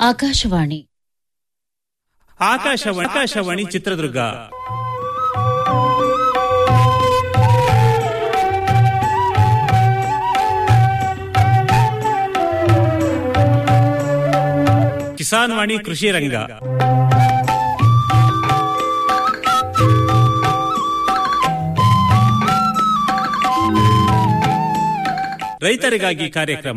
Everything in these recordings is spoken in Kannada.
ಆಕಾಶವಾಣಿ ಆಕಾಶವಾಣಿ ಆಕಾಶವಾಣಿ ಚಿತ್ರದುರ್ಗ ಕಿಸಾನ್ ವಾಣಿ ಕೃಷಿ ರಂಗ ರೈತರಿಗಾಗಿ ಕಾರ್ಯಕ್ರಮ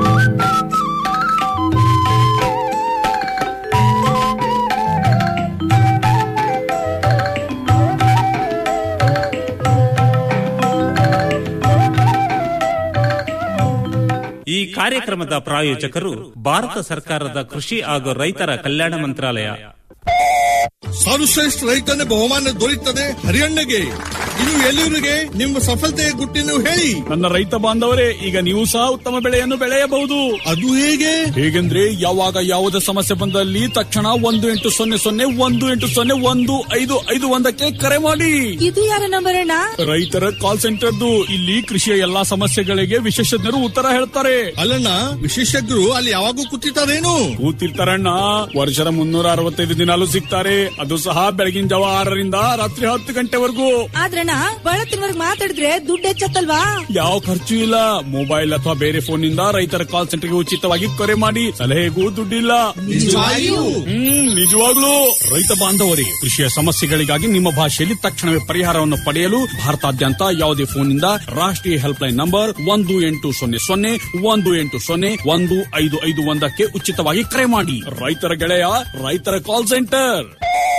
ಈ ಕಾರ್ಯಕ್ರಮದ ಪ್ರಾಯೋಜಕರು ಭಾರತ ಸರ್ಕಾರದ ಕೃಷಿ ಹಾಗೂ ರೈತರ ಕಲ್ಯಾಣ ಮಂತ್ರಾಲಯ ಸರ್ವಶ್ರೇಷ್ಠ ರೈತನ ಬಹುಮಾನ ದೊರೆಯುತ್ತದೆ ಹರಿಯಣ್ಣಗೆ ಇದು ಎಲ್ಲಿವರಿಗೆ ನಿಮ್ಮ ಸಫಲತೆಯ ಗುಟ್ಟಿನ ಹೇಳಿ ನನ್ನ ರೈತ ಬಾಂಧವರೇ ಈಗ ನೀವು ಸಹ ಉತ್ತಮ ಬೆಳೆಯನ್ನು ಬೆಳೆಯಬಹುದು ಅದು ಹೇಗೆ ಹೇಗೆಂದ್ರೆ ಯಾವಾಗ ಯಾವುದೇ ಸಮಸ್ಯೆ ಬಂದಲ್ಲಿ ತಕ್ಷಣ ಒಂದು ಎಂಟು ಸೊನ್ನೆ ಸೊನ್ನೆ ಒಂದು ಎಂಟು ಸೊನ್ನೆ ಒಂದು ಐದು ಐದು ಒಂದಕ್ಕೆ ಕರೆ ಮಾಡಿ ಇದು ಯಾರ ನಂಬರ್ ಅಣ್ಣ ರೈತರ ಕಾಲ್ ಸೆಂಟರ್ದು ಇಲ್ಲಿ ಕೃಷಿಯ ಎಲ್ಲಾ ಸಮಸ್ಯೆಗಳಿಗೆ ವಿಶೇಷಜ್ಞರು ಉತ್ತರ ಹೇಳ್ತಾರೆ ಅಲ್ಲಣ್ಣ ವಿಶೇಷಜ್ಞರು ಅಲ್ಲಿ ಯಾವಾಗೂ ಕೂತಿರ್ತಾರೇನು ಕೂತಿರ್ತಾರಣ್ಣ ವರ್ಷದ ಮುನ್ನೂರ ಅರವತ್ತೈದು ದಿನಾಲು ಸಿಗ್ತಾರೆ ಅದು ಸಹ ಬೆಳಗಿನ ಜಾವ ಆರರಿಂದ ರಾತ್ರಿ ಹತ್ತು ಗಂಟೆವರೆಗೂ ಆದ್ರಣ್ಣ ಬಳತ್ತಿನವರ್ಗ್ ಮಾತಾಡಿದ್ರೆ ದುಡ್ಡು ಹೆಚ್ಚತ್ತಲ್ವಾ ಯಾವ ಖರ್ಚು ಇಲ್ಲ ಮೊಬೈಲ್ ಅಥವಾ ಬೇರೆ ಫೋನ್ ನಿಂದ ರೈತರ ಕಾಲ್ ಸೆಂಟರ್ಗೆ ಉಚಿತವಾಗಿ ಕರೆ ಮಾಡಿ ಸಲಹೆಗೂ ದುಡ್ಡಿಲ್ಲ ನಿಜವಾಗಿಯೂ? ಹ್ಮ್ ನಿಜವಾಗ್ಲೂ ರೈತ ಬಾಂಧವರಿಗೆ ಕೃಷಿಯ ಸಮಸ್ಯೆಗಳಿಗಾಗಿ ನಿಮ್ಮ ಭಾಷೆಯಲ್ಲಿ ತಕ್ಷಣವೇ ಪರಿಹಾರವನ್ನು ಪಡೆಯಲು ಭಾರತಾದ್ಯಂತ ಯಾವುದೇ ಫೋನ್ನಿಂದ ರಾಷ್ಟ್ರೀಯ ಹೆಲ್ಪ್ ಲೈನ್ ನಂಬರ್ ಒಂದು ಎಂಟು ಸೊನ್ನೆ ಸೊನ್ನೆ ಒಂದು ಎಂಟು ಸೊನ್ನೆ ಒಂದು ಐದು ಐದು ಒಂದಕ್ಕೆ ಉಚಿತವಾಗಿ ಕರೆ ಮಾಡಿ ರೈತರ ಗೆಳೆಯ ರೈತರ ಕಾಲ್ ಸೆಂಟರ್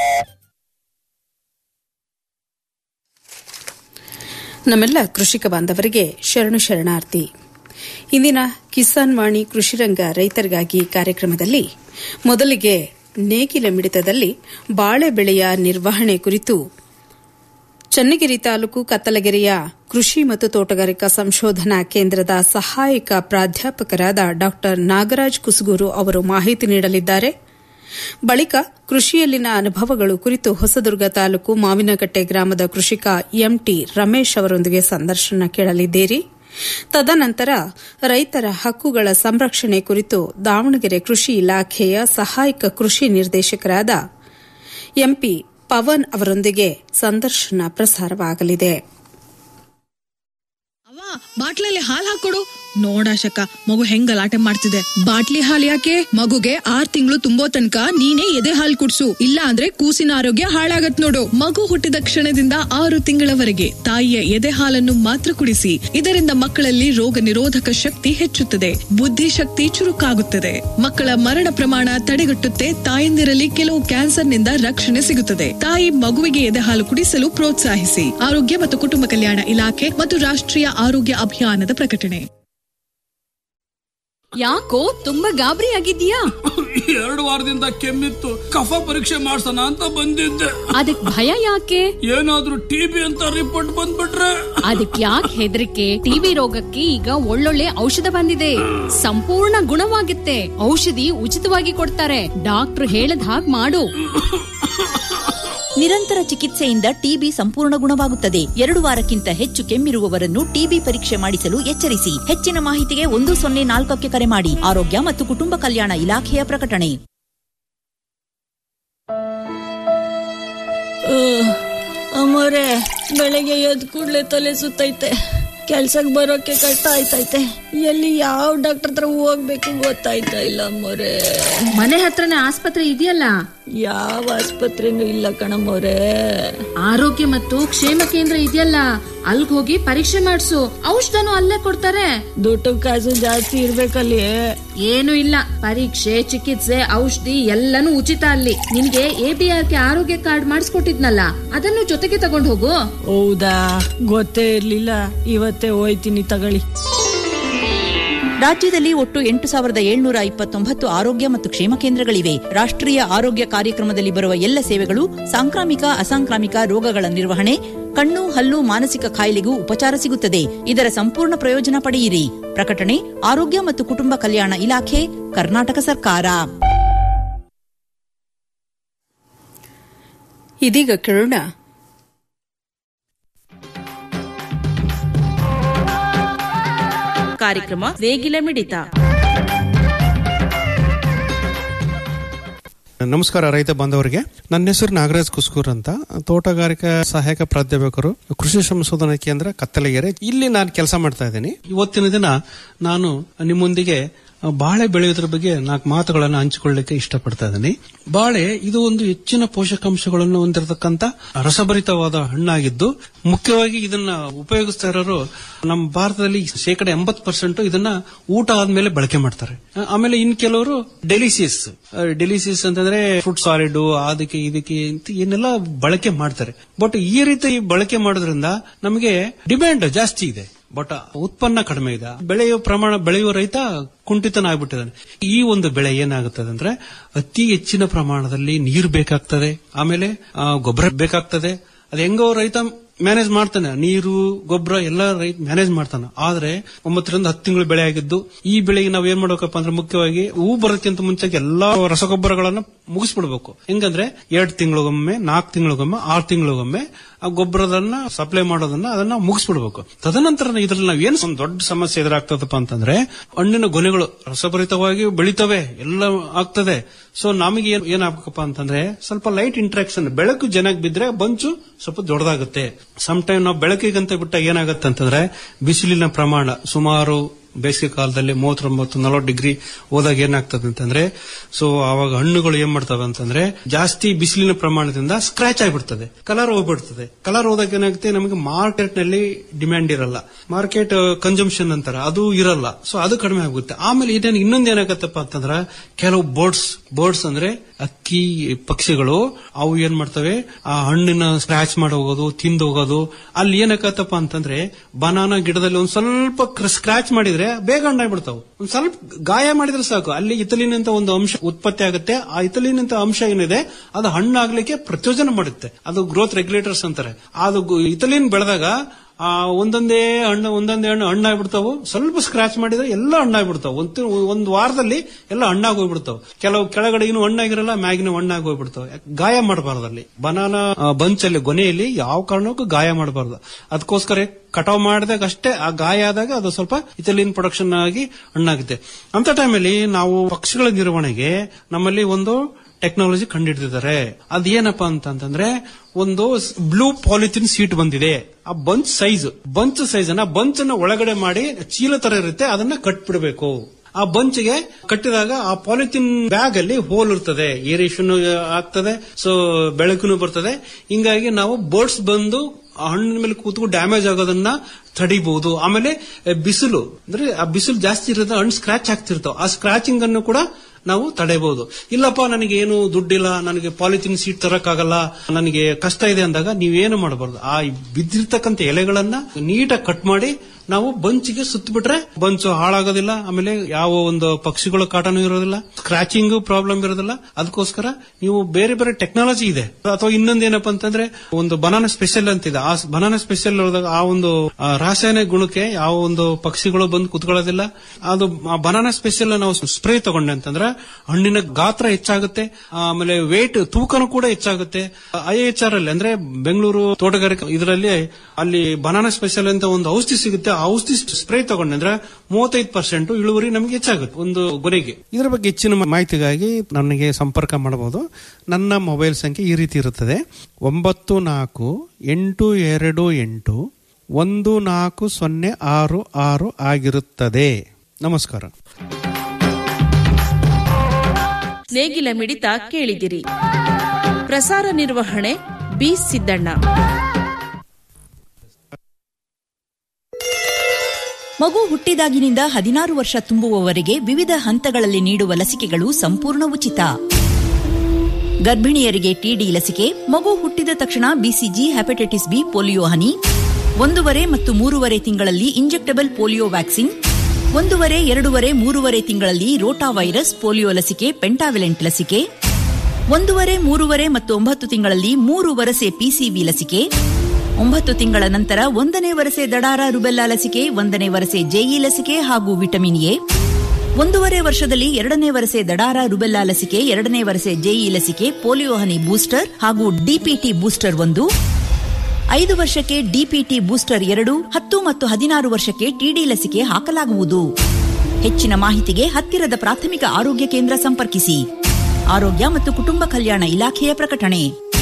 ನಮ್ಮೆಲ್ಲ ಕೃಷಿಕ ಬಾಂಧವರಿಗೆ ಶರಣು ಶರಣಾರ್ಥಿ ಇಂದಿನ ಕಿಸಾನ್ ವಾಣಿ ಕೃಷಿರಂಗ ರೈತರಿಗಾಗಿ ಕಾರ್ಯಕ್ರಮದಲ್ಲಿ ಮೊದಲಿಗೆ ನೇಗಿಲ ಮಿಡಿತದಲ್ಲಿ ಬಾಳೆ ಬೆಳೆಯ ನಿರ್ವಹಣೆ ಕುರಿತು ಚನ್ನಗಿರಿ ತಾಲೂಕು ಕತ್ತಲಗೆರೆಯ ಕೃಷಿ ಮತ್ತು ತೋಟಗಾರಿಕಾ ಸಂಶೋಧನಾ ಕೇಂದ್ರದ ಸಹಾಯಕ ಪ್ರಾಧ್ಯಾಪಕರಾದ ಡಾ ನಾಗರಾಜ್ ಕುಸುಗೂರು ಅವರು ಮಾಹಿತಿ ನೀಡಲಿದ್ದಾರೆ ಬಳಿಕ ಕೃಷಿಯಲ್ಲಿನ ಅನುಭವಗಳು ಕುರಿತು ಹೊಸದುರ್ಗ ತಾಲೂಕು ಮಾವಿನಕಟ್ಟೆ ಗ್ರಾಮದ ಕೃಷಿಕ ಎಂಟಿ ರಮೇಶ್ ಅವರೊಂದಿಗೆ ಸಂದರ್ಶನ ಕೇಳಲಿದ್ದೀರಿ ತದನಂತರ ರೈತರ ಹಕ್ಕುಗಳ ಸಂರಕ್ಷಣೆ ಕುರಿತು ದಾವಣಗೆರೆ ಕೃಷಿ ಇಲಾಖೆಯ ಸಹಾಯಕ ಕೃಷಿ ನಿರ್ದೇಶಕರಾದ ಎಂಪಿ ಪವನ್ ಅವರೊಂದಿಗೆ ಸಂದರ್ಶನ ಪ್ರಸಾರವಾಗಲಿದೆ ಅವ್ವ ಬಾಟ್ಲಲ್ಲಿ ಹಾಲ್ ಹಾಕೊಡು ನೋಡಾಶಕ ಮಗು ಹೆಂಗ್ ಗಲಾಟೆ ಮಾಡ್ತಿದೆ ಬಾಟ್ಲಿ ಹಾಲ್ ಯಾಕೆ ಮಗುಗೆ ಆರ್ ತಿಂಗಳು ತುಂಬೋ ತನಕ ನೀನೇ ಎದೆ ಹಾಲ್ ಕುಡ್ಸು ಇಲ್ಲ ಅಂದ್ರೆ ಕೂಸಿನ ಆರೋಗ್ಯ ಹಾಳಾಗತ್ ನೋಡು ಮಗು ಹುಟ್ಟಿದ ಕ್ಷಣದಿಂದ ಆರು ತಿಂಗಳವರೆಗೆ ತಾಯಿಯ ಎದೆ ಹಾಲನ್ನು ಮಾತ್ರ ಕುಡಿಸಿ ಇದರಿಂದ ಮಕ್ಕಳಲ್ಲಿ ರೋಗ ನಿರೋಧಕ ಶಕ್ತಿ ಹೆಚ್ಚುತ್ತದೆ ಬುದ್ಧಿಶಕ್ತಿ ಚುರುಕಾಗುತ್ತದೆ ಮಕ್ಕಳ ಮರಣ ಪ್ರಮಾಣ ತಡೆಗಟ್ಟುತ್ತೆ ತಾಯಂದಿರಲ್ಲಿ ಕೆಲವು ಕ್ಯಾನ್ಸರ್ನಿಂದ ರಕ್ಷಣೆ ಸಿಗುತ್ತದೆ ತಾಯಿ ಮಗುವಿಗೆ ಎದೆ ಹಾಲು ಕುಡಿಸಲು ಪ್ರೋತ್ಸಾಹಿಸಿ ಆರೋಗ್ಯ ಮತ್ತು ಕುಟುಂಬ ಕಲ್ಯಾಣ ಇಲಾಖೆ ಮತ್ತು ರಾಷ್ಟ್ರೀಯ ಆರೋಗ್ಯ ಅಭಿಯಾನದ ಪ್ರಕಟಣೆ ಯಾಕೋ ತುಂಬಾ ಗಾಬರಿ ಆಗಿದ್ಯಾ ಎರಡು ವಾರದಿಂದ ಕೆಮ್ಮಿತ್ತು ಕಫ ಪರೀಕ್ಷೆ ಮಾಡ್ಸೋಣ ಅಂತ ಬಂದಿದ್ದೆ ಅದಕ್ ಭಯ ಯಾಕೆ ಏನಾದ್ರೂ ಟಿಬಿ ಅಂತ ರಿಪೋರ್ಟ್ ಬಂದ್ಬಿಟ್ರೆ ಅದಕ್ ಯಾಕೆ ಹೆದರಿಕೆ ಟಿವಿ ರೋಗಕ್ಕೆ ಈಗ ಒಳ್ಳೊಳ್ಳೆ ಔಷಧ ಬಂದಿದೆ ಸಂಪೂರ್ಣ ಗುಣವಾಗುತ್ತೆ ಔಷಧಿ ಉಚಿತವಾಗಿ ಕೊಡ್ತಾರೆ ಡಾಕ್ಟರ್ ಹೇಳದ್ ಹಾಗ್ ಮಾಡು ನಿರಂತರ ಚಿಕಿತ್ಸೆಯಿಂದ ಟಿಬಿ ಸಂಪೂರ್ಣ ಗುಣವಾಗುತ್ತದೆ ಎರಡು ವಾರಕ್ಕಿಂತ ಹೆಚ್ಚು ಕೆಮ್ಮಿರುವವರನ್ನು ಟಿಬಿ ಪರೀಕ್ಷೆ ಮಾಡಿಸಲು ಎಚ್ಚರಿಸಿ ಹೆಚ್ಚಿನ ಮಾಹಿತಿಗೆ ಒಂದು ಸೊನ್ನೆ ನಾಲ್ಕಕ್ಕೆ ಕರೆ ಮಾಡಿ ಆರೋಗ್ಯ ಮತ್ತು ಕುಟುಂಬ ಕಲ್ಯಾಣ ಇಲಾಖೆಯ ಪ್ರಕಟಣೆ ಅಮ್ಮೋರೆ ಬೆಳಗ್ಗೆ ಎದ್ ಕೂಡ್ಲೆ ತಲೆ ಸುತ್ತೈತೆ ಕೆಲ್ಸಕ್ ಬರೋಕೆ ಕಷ್ಟ ಆಯ್ತೈತೆ ಎಲ್ಲಿ ಯಾವ ಡಾಕ್ಟರ್ ಹತ್ರ ಹೋಗ್ಬೇಕು ಗೊತ್ತಾಯ್ತಾ ಇಲ್ಲ ಅಮ್ಮೋರೆ ಮನೆ ಹತ್ರನೇ ಆಸ್ಪತ್ರೆ ಇದೆಯಲ್ಲ ಯಾವ ಆಸ್ಪತ್ರೆನೂ ಇಲ್ಲ ಕಣಮ್ಮೋರೆ ಆರೋಗ್ಯ ಮತ್ತು ಕ್ಷೇಮ ಕೇಂದ್ರ ಇದೆಯಲ್ಲ ಅಲ್ಗ್ ಹೋಗಿ ಪರೀಕ್ಷೆ ಮಾಡಿಸು ಔಷಧನು ಅಲ್ಲೇ ಕೊಡ್ತಾರೆ ದುಡ್ಡು ಕಾಸು ಜಾಸ್ತಿ ಇರ್ಬೇಕಲ್ಲಿ ಏನು ಇಲ್ಲ ಪರೀಕ್ಷೆ ಚಿಕಿತ್ಸೆ ಔಷಧಿ ಎಲ್ಲನೂ ಉಚಿತ ಅಲ್ಲಿ ನಿನ್ಗೆ ಎಬಿಆರ್ ಕೆ ಆರೋಗ್ಯ ಕಾರ್ಡ್ ಮಾಡಿಸ್ಕೊಟ್ಟಿದ್ನಲ್ಲ ಅದನ್ನು ಜೊತೆಗೆ ತಗೊಂಡ್ ಹೋಗು ಹೌದಾ ಗೊತ್ತೇ ಇರ್ಲಿಲ್ಲ ಇವತ್ತೇ ಹೋಯ್ತೀನಿ ತಗೊಳ್ಳಿ ರಾಜ್ಯದಲ್ಲಿ ಒಟ್ಟು ಎಂಟು ಸಾವಿರದ ಏಳ್ನೂರ ಇಪ್ಪತ್ತೊಂಬತ್ತು ಆರೋಗ್ಯ ಮತ್ತು ಕ್ಷೇಮ ಕೇಂದ್ರಗಳಿವೆ ರಾಷ್ಟ್ರೀಯ ಆರೋಗ್ಯ ಕಾರ್ಯಕ್ರಮದಲ್ಲಿ ಬರುವ ಎಲ್ಲ ಸೇವೆಗಳು ಸಾಂಕ್ರಾಮಿಕ ಅಸಾಂಕ್ರಾಮಿಕ ರೋಗಗಳ ನಿರ್ವಹಣೆ ಕಣ್ಣು ಹಲ್ಲು ಮಾನಸಿಕ ಕಾಯಿಲೆಗೂ ಉಪಚಾರ ಸಿಗುತ್ತದೆ ಇದರ ಸಂಪೂರ್ಣ ಪ್ರಯೋಜನ ಪಡೆಯಿರಿ ಪ್ರಕಟಣೆ ಆರೋಗ್ಯ ಮತ್ತು ಕುಟುಂಬ ಕಲ್ಯಾಣ ಇಲಾಖೆ ಕರ್ನಾಟಕ ಸರ್ಕಾರ ಇದೀಗ ಕೇಳೋಣ ಕಾರ್ಯಕ್ರಮ ನೇಗಿಲ ಮಿಡಿತ ನಮಸ್ಕಾರ ರೈತ ಬಾಂಧವರಿಗೆ ನನ್ನ ಹೆಸರು ನಾಗರಾಜ್ ಕುಸ್ಕೂರ್ ಅಂತ ತೋಟಗಾರಿಕಾ ಸಹಾಯಕ ಪ್ರಾಧ್ಯಾಪಕರು ಕೃಷಿ ಸಂಶೋಧನಾ ಕೇಂದ್ರ ಕತ್ತಲಗೆರೆ ಇಲ್ಲಿ ನಾನು ಕೆಲಸ ಮಾಡ್ತಾ ಇದ್ದೀನಿ ಇವತ್ತಿನ ದಿನ ನಾನು ನಿಮ್ಮೊಂದಿಗೆ ಬಾಳೆ ಬೆಳೆಯೋದ್ರ ಬಗ್ಗೆ ನಾಲ್ಕು ಮಾತುಗಳನ್ನು ಹಂಚಿಕೊಳ್ಳಲಿಕ್ಕೆ ಇಷ್ಟಪಡ್ತಾ ಇದ್ದೀನಿ ಬಾಳೆ ಇದು ಒಂದು ಹೆಚ್ಚಿನ ಪೋಷಕಾಂಶಗಳನ್ನು ಹೊಂದಿರತಕ್ಕಂತ ರಸಭರಿತವಾದ ಹಣ್ಣಾಗಿದ್ದು ಮುಖ್ಯವಾಗಿ ಇದನ್ನ ಉಪಯೋಗಿಸ್ತಾ ಇರೋರು ನಮ್ಮ ಭಾರತದಲ್ಲಿ ಶೇಕಡ ಎಂಬತ್ತು ಪರ್ಸೆಂಟ್ ಇದನ್ನ ಊಟ ಆದ್ಮೇಲೆ ಬಳಕೆ ಮಾಡ್ತಾರೆ ಆಮೇಲೆ ಇನ್ ಕೆಲವರು ಡೆಲಿಸಿಯಸ್ ಡೆಲಿಸಿಯಸ್ ಅಂತಂದ್ರೆ ಫ್ರೂಟ್ ಸಾಲಿಡ್ ಅದಕ್ಕೆ ಇದಕ್ಕೆ ಅಂತ ಏನೆಲ್ಲ ಬಳಕೆ ಮಾಡ್ತಾರೆ ಬಟ್ ಈ ರೀತಿ ಬಳಕೆ ಮಾಡೋದ್ರಿಂದ ನಮಗೆ ಡಿಮ್ಯಾಂಡ್ ಜಾಸ್ತಿ ಇದೆ ಬಟ್ ಉತ್ಪನ್ನ ಕಡಿಮೆ ಇದೆ ಬೆಳೆಯುವ ಪ್ರಮಾಣ ಬೆಳೆಯುವ ರೈತ ಕುಂಠಿತನಾಗ್ಬಿಟ್ಟಿದ್ದಾನೆ ಈ ಒಂದು ಬೆಳೆ ಏನಾಗುತ್ತದೆ ಅಂದ್ರೆ ಅತಿ ಹೆಚ್ಚಿನ ಪ್ರಮಾಣದಲ್ಲಿ ನೀರು ಬೇಕಾಗ್ತದೆ ಆಮೇಲೆ ಆ, ಗೊಬ್ಬರ ಬೇಕಾಗ್ತದೆ ಅದು ಹೆಂಗೋ ರೈತ ಮ್ಯಾನೇಜ್ ಮಾಡ್ತಾನೆ ನೀರು ಗೊಬ್ಬರ ಎಲ್ಲ ರೈತ ಮ್ಯಾನೇಜ್ ಮಾಡ್ತಾನೆ ಆದ್ರೆ ಒಂಬತ್ತರಿಂದ ಹತ್ತು ತಿಂಗಳು ಬೆಳೆ ಆಗಿದ್ದು ಈ ಬೆಳೆಗೆ ನಾವು ಏನ್ ಮಾಡ್ಬೇಕಪ್ಪ ಅಂದ್ರೆ ಮುಖ್ಯವಾಗಿ ಹೂ ಬರೋಕ್ಕಿಂತ ಮುಂಚೆಗೆ ಎಲ್ಲಾ ರಸಗೊಬ್ಬರಗಳನ್ನ ಮುಗಿಸ್ಬಿಡ್ಬೇಕು ಹೆಂಗಂದ್ರೆ ಎರಡು ತಿಂಗಳಿಗೊಮ್ಮೆ ನಾಲ್ಕು ತಿಂಗಳಿಗೊಮ್ಮೆ ಆರು ತಿಂಗಳಿಗೊಮ್ಮೆ ಆ ಗೊಬ್ಬರದನ್ನ ಸಪ್ಲೈ ಮಾಡೋದನ್ನ ಅದನ್ನ ಮುಗಿಸ್ಬಿಡ್ಬೇಕು ತದನಂತರ ಇದ್ರಲ್ಲಿ ನಾವ್ ಏನ್ ಒಂದು ದೊಡ್ಡ ಸಮಸ್ಯೆ ಎದುರಾಗ್ತದಪ್ಪ ಅಂತಂದ್ರೆ ಹಣ್ಣಿನ ಗೊನೆಗಳು ರಸಭರಿತವಾಗಿ ಬೆಳಿತವೆ ಎಲ್ಲ ಆಗ್ತದೆ ಸೊ ನಮಗೆ ಏನ್ ಏನಾಗಬೇಕಪ್ಪ ಅಂತಂದ್ರೆ ಸ್ವಲ್ಪ ಲೈಟ್ ಇಂಟ್ರಾಕ್ಷನ್ ಬೆಳಕು ಜನಕ್ಕೆ ಬಿದ್ರೆ ಬಂಚು ಸ್ವಲ್ಪ ದೊಡ್ಡದಾಗುತ್ತೆ ಸಮ್ ಟೈಮ್ ನಾವು ಬೆಳಕಿಗಂತ ಬಿಟ್ಟಾಗ ಏನಾಗುತ್ತೆ ಅಂತಂದ್ರೆ ಬಿಸಿಲಿನ ಪ್ರಮಾಣ ಸುಮಾರು ಬೇಸಿಗೆ ಕಾಲದಲ್ಲಿ ಮೂವತ್ತೊಂಬತ್ತು ನಲವತ್ತು ಡಿಗ್ರಿ ಹೋದಾಗ ಏನಾಗ್ತದೆ ಅಂತಂದ್ರೆ ಸೊ ಅವಾಗ ಹಣ್ಣುಗಳು ಏನ್ ಮಾಡ್ತವೆ ಅಂತಂದ್ರೆ ಜಾಸ್ತಿ ಬಿಸಿಲಿನ ಪ್ರಮಾಣದಿಂದ ಸ್ಕ್ರಾಚ್ ಆಗಿಬಿಡ್ತದೆ ಕಲರ್ ಹೋಗ್ಬಿಡ್ತದೆ ಕಲರ್ ಹೋದಾಗ ಏನಾಗುತ್ತೆ ನಮಗೆ ಮಾರ್ಕೆಟ್ ನಲ್ಲಿ ಡಿಮ್ಯಾಂಡ್ ಇರಲ್ಲ ಮಾರ್ಕೆಟ್ ಕನ್ಸಂಪ್ಷನ್ ಅಂತಾರೆ ಅದು ಇರಲ್ಲ ಸೊ ಅದು ಕಡಿಮೆ ಆಗುತ್ತೆ ಆಮೇಲೆ ಇದೇನು ಇನ್ನೊಂದು ಏನಾಗತ್ತಪ್ಪ ಅಂತಂದ್ರೆ ಕೆಲವು ಬರ್ಡ್ಸ್ ಬರ್ಡ್ಸ್ ಅಂದ್ರೆ ಅಕ್ಕಿ ಪಕ್ಷಿಗಳು ಅವು ಏನ್ ಮಾಡ್ತವೆ ಆ ಹಣ್ಣಿನ ಸ್ಕ್ರಾಚ್ ಮಾಡಿ ಹೋಗೋದು ತಿಂದು ಹೋಗೋದು ಅಲ್ಲಿ ಏನಾಗತ್ತಪ್ಪ ಅಂತಂದ್ರೆ ಬನಾನಾ ಗಿಡದಲ್ಲಿ ಒಂದ್ ಸ್ವಲ್ಪ ಸ್ಕ್ರಾಚ್ ಮಾಡಿದ್ರೆ ಬೇಗ ಹಣ್ಣಾಗ್ಬಿಡ್ತಾವೆ ಒಂದ್ ಸ್ವಲ್ಪ ಗಾಯ ಮಾಡಿದ್ರೆ ಸಾಕು ಅಲ್ಲಿ ಇಥಲಿನ್ ಅಂತ ಒಂದು ಅಂಶ ಉತ್ಪತ್ತಿ ಆಗುತ್ತೆ ಆ ಇಥಲಿನ್ ಅಂತ ಅಂಶ ಏನಿದೆ ಅದು ಹಣ್ಣಾಗ್ಲಿಕ್ಕೆ ಪ್ರಚೋದನೆ ಮಾಡುತ್ತೆ ಅದು ಗ್ರೋತ್ ರೆಗ್ಯುಲೇಟರ್ಸ್ ಅಂತಾರೆ ಅದು ಗು- ಇಥಲಿನ್ ಬೆಳೆದಾಗ ಆ ಒಂದೊಂದೇ ಹಣ್ಣು ಒಂದೊಂದೇ ಹಣ್ಣು ಹಣ್ಣಾಗ್ಬಿಡ್ತಾವು ಸ್ವಲ್ಪ ಸ್ಕ್ರಾಚ್ ಮಾಡಿದ್ರೆ ಎಲ್ಲ ಹಣ್ಣಾಗ್ಬಿಡ್ತಾವ ಒಂದು ಒಂದು ವಾರದಲ್ಲಿ ಎಲ್ಲ ಹಣ್ಣಾಗಿ ಹೋಗ್ಬಿಡ್ತಾವ ಕೆಲವು ಕೆಳಗಡೆ ಇನ್ನು ಹಣ್ಣಾಗಿರಲ್ಲ ಮ್ಯಾಗಿನ ಹಣ್ಣಾಗಿ ಹೋಗ್ಬಿಡ್ತಾವ ಗಾಯ ಮಾಡಬಾರ್ದು ಅಲ್ಲಿ ಬನಾನಾ ಬಂಚಲ್ಲಿ ಗೊನೆಯಲ್ಲಿ ಯಾವ ಕಾರಣಕ್ಕೂ ಗಾಯ ಮಾಡಬಾರ್ದು ಅದಕ್ಕೋಸ್ಕರ ಕಟಾವ್ ಮಾಡಿದಾಗ ಅಷ್ಟೇ ಆ ಗಾಯ ಆದಾಗ ಅದು ಸ್ವಲ್ಪ ಇಥಲಿನ್ ಪ್ರೊಡಕ್ಷನ್ ಆಗಿ ಹಣ್ಣಾಗುತ್ತೆ ಅಂತ ಟೈಮಲ್ಲಿ ನಾವು ಪಕ್ಷಿಗಳ ನಿರ್ವಹಣೆಗೆ ನಮ್ಮಲ್ಲಿ ಒಂದು ಟೆಕ್ನಾಲಜಿ ಕಂಡುಹಿಡಿದಿದ್ದಾರೆ ಅದೇನಪ್ಪ ಅಂತಂದ್ರೆ ಒಂದು ಬ್ಲೂ ಪಾಲಿಥಿನ್ ಸೀಟ್ ಬಂದಿದೆ ಆ ಬಂಚ್ ಸೈಜ್ ಬಂಚ್ ಸೈಜ್ ಅನ್ನ ಬಂಚ್ ಅನ್ನ ಒಳಗಡೆ ಮಾಡಿ ಚೀಲ ತರ ಇರುತ್ತೆ ಅದನ್ನ ಕಟ್ಬಿಡ್ಬೇಕು ಆ ಬಂಚ್ಗೆ ಕಟ್ಟಿದಾಗ ಆ ಪಾಲಿಥಿನ್ ಬ್ಯಾಗ್ ಅಲ್ಲಿ ಹೋಲ್ ಇರ್ತದೆ ಏರೇಷನ್ ಆಗ್ತದೆ ಸೊ ಬೆಳಕುನು ಬರ್ತದೆ ಹಿಂಗಾಗಿ ನಾವು ಬೋರ್ಡ್ಸ್ ಬಂದು ಆ ಹಣ್ಣಿನ ಮೇಲೆ ಕೂತ್ಕೊಂಡು ಡ್ಯಾಮೇಜ್ ಆಗೋದನ್ನ ತಡಿಬಹುದು ಆಮೇಲೆ ಎ, ಬಿಸಿಲು ಅಂದ್ರೆ ಆ ಬಿಸಿಲು ಜಾಸ್ತಿ ಇರೋದು ಹಣ್ಣು ಸ್ಕ್ರಾಚ್ ಆಗ್ತಿರ್ತಾವ ಆ ಸ್ಕ್ರಾಚಿಂಗ್ ಅನ್ನು ಕೂಡ ನಾವು ತಡೆಯಬಹುದು ಇಲ್ಲಪ್ಪ ನನಗೆ ಏನು ದುಡ್ಡಿಲ್ಲ ನನಗೆ ಪಾಲಿಥಿನ್ ಸೀಟ್ ತರಕ್ಕಾಗಲ್ಲ ನನಗೆ ಕಷ್ಟ ಇದೆ ಅಂದಾಗ ನೀವೇನು ಮಾಡಬಾರ್ದು ಆ ಬಿದ್ದಿರ್ತಕ್ಕಂಥ ಎಲೆಗಳನ್ನ ನೀಟಾಗಿ ಕಟ್ ಮಾಡಿ ನಾವು ಬಂಚಿಗೆ ಸುತ್ತ ಬಿಟ್ರೆ ಬಂಚು ಹಾಳಾಗೋದಿಲ್ಲ ಆಮೇಲೆ ಯಾವ ಒಂದು ಪಕ್ಷಿಗಳ ಕಾಟನೂ ಇರೋದಿಲ್ಲ ಸ್ಕ್ರಾಚಿಂಗ್ ಪ್ರಾಬ್ಲಮ್ ಇರೋದಿಲ್ಲ ಅದಕ್ಕೋಸ್ಕರ ನೀವು ಬೇರೆ ಬೇರೆ ಟೆಕ್ನಾಲಜಿ ಇದೆ ಅಥವಾ ಇನ್ನೊಂದೇನಪ್ಪ ಅಂತಂದ್ರೆ ಒಂದು ಬನಾನಾ ಸ್ಪೆಷಲ್ ಅಂತಿದೆ ಆ ಬನಾನಾ ಸ್ಪೆಷಲ್ ಹೋದಾಗ ಆ ಒಂದು ಆ, ರಾಸಾಯನಿಕ ಗುಣಕ್ಕೆ ಯಾವ ಒಂದು ಪಕ್ಷಿಗಳು ಬಂದು ಕುತ್ಕೊಳ್ಳೋದಿಲ್ಲ ಅದು ಆ ಬನಾನಾ ಸ್ಪೆಷಲ್ ನಾವು ಸ್ಪ್ರೇ ತಗೊಂಡೆ ಅಂತಂದ್ರೆ ಹಣ್ಣಿನ ಗಾತ್ರ ಹೆಚ್ಚಾಗುತ್ತೆ ಆಮೇಲೆ ವೇಟ್ ತೂಕನೂ ಕೂಡ ಹೆಚ್ಚಾಗುತ್ತೆ ಐ ಎಚ್ ಆರ್ ಅಲ್ಲಿ ಅಂದ್ರೆ ಬೆಂಗಳೂರು ತೋಟಗಾರಿಕೆ ಇದರಲ್ಲಿ ಅಲ್ಲಿ ಬನಾನಾ ಸ್ಪೆಷಲ್ ಅಂತ ಒಂದು ಔಷಧಿ ಸಿಗುತ್ತೆ ಆ ಔಷಧಿ ಸ್ಪ್ರೇ ತಗೊಂಡೆ ಅಂದ್ರೆ ಮೂವತ್ತೈದು ಪರ್ಸೆಂಟ್ ಇಳುವರಿ ನಮಗೆ ಹೆಚ್ಚಾಗುತ್ತೆ ಒಂದು ಗೊನೆಗೆ ಇದರ ಬಗ್ಗೆ ಹೆಚ್ಚಿನ ಮಾಹಿತಿಗಾಗಿ ನನಗೆ ಸಂಪರ್ಕ ಮಾಡಬಹುದು ನನ್ನ ಮೊಬೈಲ್ ಸಂಖ್ಯೆ ಈ ರೀತಿ ಇರುತ್ತದೆ ಒಂಬತ್ತು ನಾಲ್ಕು ಎಂಟು ಎರಡು ಎಂಟು ಒಂದು ನಾಲ್ಕು ಸೊನ್ನೆ ಆರು ಆರು ಆಗಿರುತ್ತದೆ ನಮಸ್ಕಾರ ನೇಗಿಲ ಮಿಡಿತ ಕೇಳಿದಿರಿ ಪ್ರಸಾರ ನಿರ್ವಹಣೆ ಬಿ ಸಿದ್ದಣ್ಣ ಮಗು ಹುಟ್ಟಿದಾಗಿನಿಂದ ಹದಿನಾರು ವರ್ಷ ತುಂಬುವವರೆಗೆ ವಿವಿಧ ಹಂತಗಳಲ್ಲಿ ನೀಡುವ ಲಸಿಕೆಗಳು ಸಂಪೂರ್ಣ ಉಚಿತ ಗರ್ಭಿಣಿಯರಿಗೆ ಟಿಡಿ ಲಸಿಕೆ ಮಗು ಹುಟ್ಟಿದ ತಕ್ಷಣ ಬಿಸಿಜಿ ಹೆಪಟೈಟಿಸ್ ಬಿ ಪೋಲಿಯೋ ಹನಿ ಒಂದೂವರೆ ಮತ್ತು ಮೂರುವರೆ ತಿಂಗಳಲ್ಲಿ ಇಂಜೆಕ್ಟಬಲ್ ಪೋಲಿಯೋ ವ್ಯಾಕ್ಸಿನ್ ಒಂದೂವರೆ ಎರಡೂವರೆ ಮೂರುವರೆ ತಿಂಗಳಲ್ಲಿ ರೋಟಾ ವೈರಸ್ ಪೋಲಿಯೋ ಲಸಿಕೆ ಪೆಂಟಾವಿಲೆಂಟ್ ಲಸಿಕೆ ಒಂದೂವರೆ ಮೂರುವರೆ ಮತ್ತು ಒಂಬತ್ತು ತಿಂಗಳಲ್ಲಿ ಮೂರು ವರಸೆ ಪಿಸಿವಿ ಲಸಿಕೆ ಒಂಬತ್ತು ತಿಂಗಳ ನಂತರ ಒಂದನೇ ವರಸೆ ದಡಾರ ರುಬೆಲ್ಲಾ ಲಸಿಕೆ ಒಂದನೇ ವರಸೆ ಜೆಇ ಲಸಿಕೆ ಹಾಗೂ ವಿಟಮಿನ್ ಎ ಒಂದೂವರೆ ವರ್ಷದಲ್ಲಿ ಎರಡನೇ ವರಸೆ ದಡಾರ ರುಬೆಲ್ಲಾ ಲಸಿಕೆ ಎರಡನೇ ವರಸೆ ಜೆಇ ಲಸಿಕೆ ಪೋಲಿಯೋ ಹನಿ ಬೂಸ್ಟರ್ ಹಾಗೂ ಡಿಪಿಟಿ ಬೂಸ್ಟರ್ ಒಂದು ಐದು ವರ್ಷಕ್ಕೆ ಡಿಪಿಟಿ ಬೂಸ್ಟರ್ ಎರಡು ಹತ್ತು ಮತ್ತು ಹದಿನಾರು ವರ್ಷಕ್ಕೆ ಟಿಡಿ ಲಸಿಕೆ ಹಾಕಲಾಗುವುದು ಹೆಚ್ಚಿನ ಮಾಹಿತಿಗೆ ಹತ್ತಿರದ ಪ್ರಾಥಮಿಕ ಆರೋಗ್ಯ ಕೇಂದ್ರ ಸಂಪರ್ಕಿಸಿ ಆರೋಗ್ಯ ಮತ್ತು ಕುಟುಂಬ ಕಲ್ಯಾಣ ಇಲಾಖೆಯ ಪ್ರಕಟಣೆ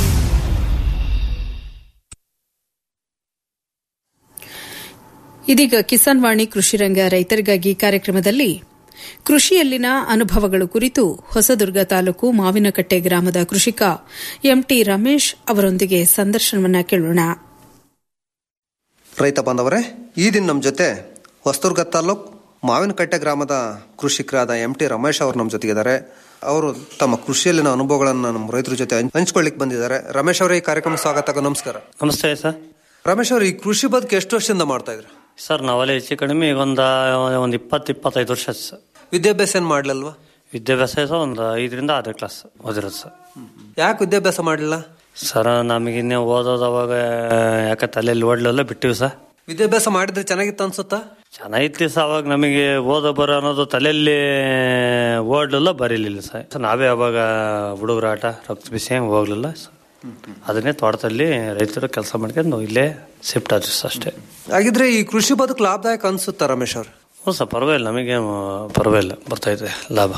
ಇದೀಗ ಕಿಸಾನ್ ವಾಣಿ ಕೃಷಿ ರಂಗ ರೈತರಿಗಾಗಿ ಕಾರ್ಯಕ್ರಮದಲ್ಲಿ ಕೃಷಿಯಲ್ಲಿನ ಅನುಭವಗಳು ಕುರಿತು ಹೊಸದುರ್ಗ ತಾಲೂಕು ಮಾವಿನಕಟ್ಟೆ ಗ್ರಾಮದ ಕೃಷಿಕ ಎಂಟಿ ರಮೇಶ್ ಅವರೊಂದಿಗೆ ಸಂದರ್ಶನವನ್ನ ಕೇಳೋಣ ರೈತ ಬಾಂಧವರೇ ಈ ದಿನ ನಮ್ಮ ಜೊತೆ ಹೊಸದುರ್ಗ ತಾಲೂಕ್ ಮಾವಿನಕಟ್ಟೆ ಗ್ರಾಮದ ಕೃಷಿಕರಾದ ಎಂ ಟಿ ರಮೇಶ್ ಅವರು ನಮ್ಮ ಜೊತೆಗಿದ್ದಾರೆ ಅವರು ತಮ್ಮ ಕೃಷಿಯಲ್ಲಿನ ಅನುಭವಗಳನ್ನು ನಮ್ಮ ರೈತರ ಜೊತೆ ಹಂಚ್- ಹಂಚ್ಕೊಳ್ಳಿಕ್ ಬಂದಿದ್ದಾರೆ ರಮೇಶ್ ಅವರೇ ಈ ಕಾರ್ಯಕ್ರಮ ಸ್ವಾಗತ ನಮಸ್ಕಾರ ನಮಸ್ತೆ ಸರ್ ರಮೇಶ್ ಅವರು ಈ ಕೃಷಿ ಬದುಕು ಎಷ್ಟು ವರ್ಷದಿಂದ ಮಾಡ್ತಾ ಇದ್ರು ಸರ್ ನಾವಲ್ಲಿ ಹೆಚ್ಚು ಕಡಿಮೆ ಈಗ ಒಂದು ಒಂದು ಇಪ್ಪತ್ತು ಇಪ್ಪತ್ತೈದು ವರ್ಷ ಆಯ್ತು ಸರ್ ವಿದ್ಯಾಭ್ಯಾಸ ಏನು ಮಾಡ್ಲಲ್ವಾ ವಿದ್ಯಾಭ್ಯಾಸ ಸರ್ ಒಂದು ಐದರಿಂದ ಆರನೇ ಕ್ಲಾಸ್ ಓದಿರೋದು ಸರ್ ಯಾಕೆ ವಿದ್ಯಾಭ್ಯಾಸ ಮಾಡಲಿಲ್ಲ ಸರ್ ನಮಗೆ ಇನ್ನೇ ಓದೋದು ಅವಾಗ ಯಾಕೆ ತಲೆಯಲ್ಲಿ ಓಡ್ಲೆಲ್ಲ ಬಿಟ್ಟಿವಿ ಸರ್ ವಿದ್ಯಾಭ್ಯಾಸ ಮಾಡಿದ್ರೆ ಚೆನ್ನಾಗಿತ್ತು ಅನ್ಸುತ್ತಾ ಚೆನ್ನಾಗಿತ್ತು ಸರ್ ಅವಾಗ ನಮಗೆ ಓದೋ ಬರೋ ಅನ್ನೋದು ತಲೆಯಲ್ಲಿ ಓಡ್ಲೆಲ್ಲ ಬರೀಲಿಲ್ಲ ಸರ್ ಸೊ ನಾವೇ ಅವಾಗ ಹುಡುಗರಾಟ ರಕ್ತ ಬಿಸಿ ಹೆಂಗೆ ಹೋಗ್ಲಿಲ್ಲ ಸರ್ ಅದನ್ನೇ ತೋಟದಲ್ಲಿ ರೈತರು ಕೆಲಸ ಮಾಡ್ಕೊಂಡು ಇಲ್ಲೇ ಶಿಫ್ಟ್ ಆದ್ವಿ ಸರ್ ಅಷ್ಟೇ ಹಾಗಿದ್ರೆ ಈ ಕೃಷಿ ಬದುಕು ಲಾಭದಾಯಕ ಅನ್ಸುತ್ತಾ ರಮೇಶ್ ಅವ್ರೆ ಹ್ಞೂ ಸರ್ ಪರವಾಗಿಲ್ಲ ನಮಗೆ ಪರವಾಗಿಲ್ಲ ಬರ್ತೈತೆ ಲಾಭ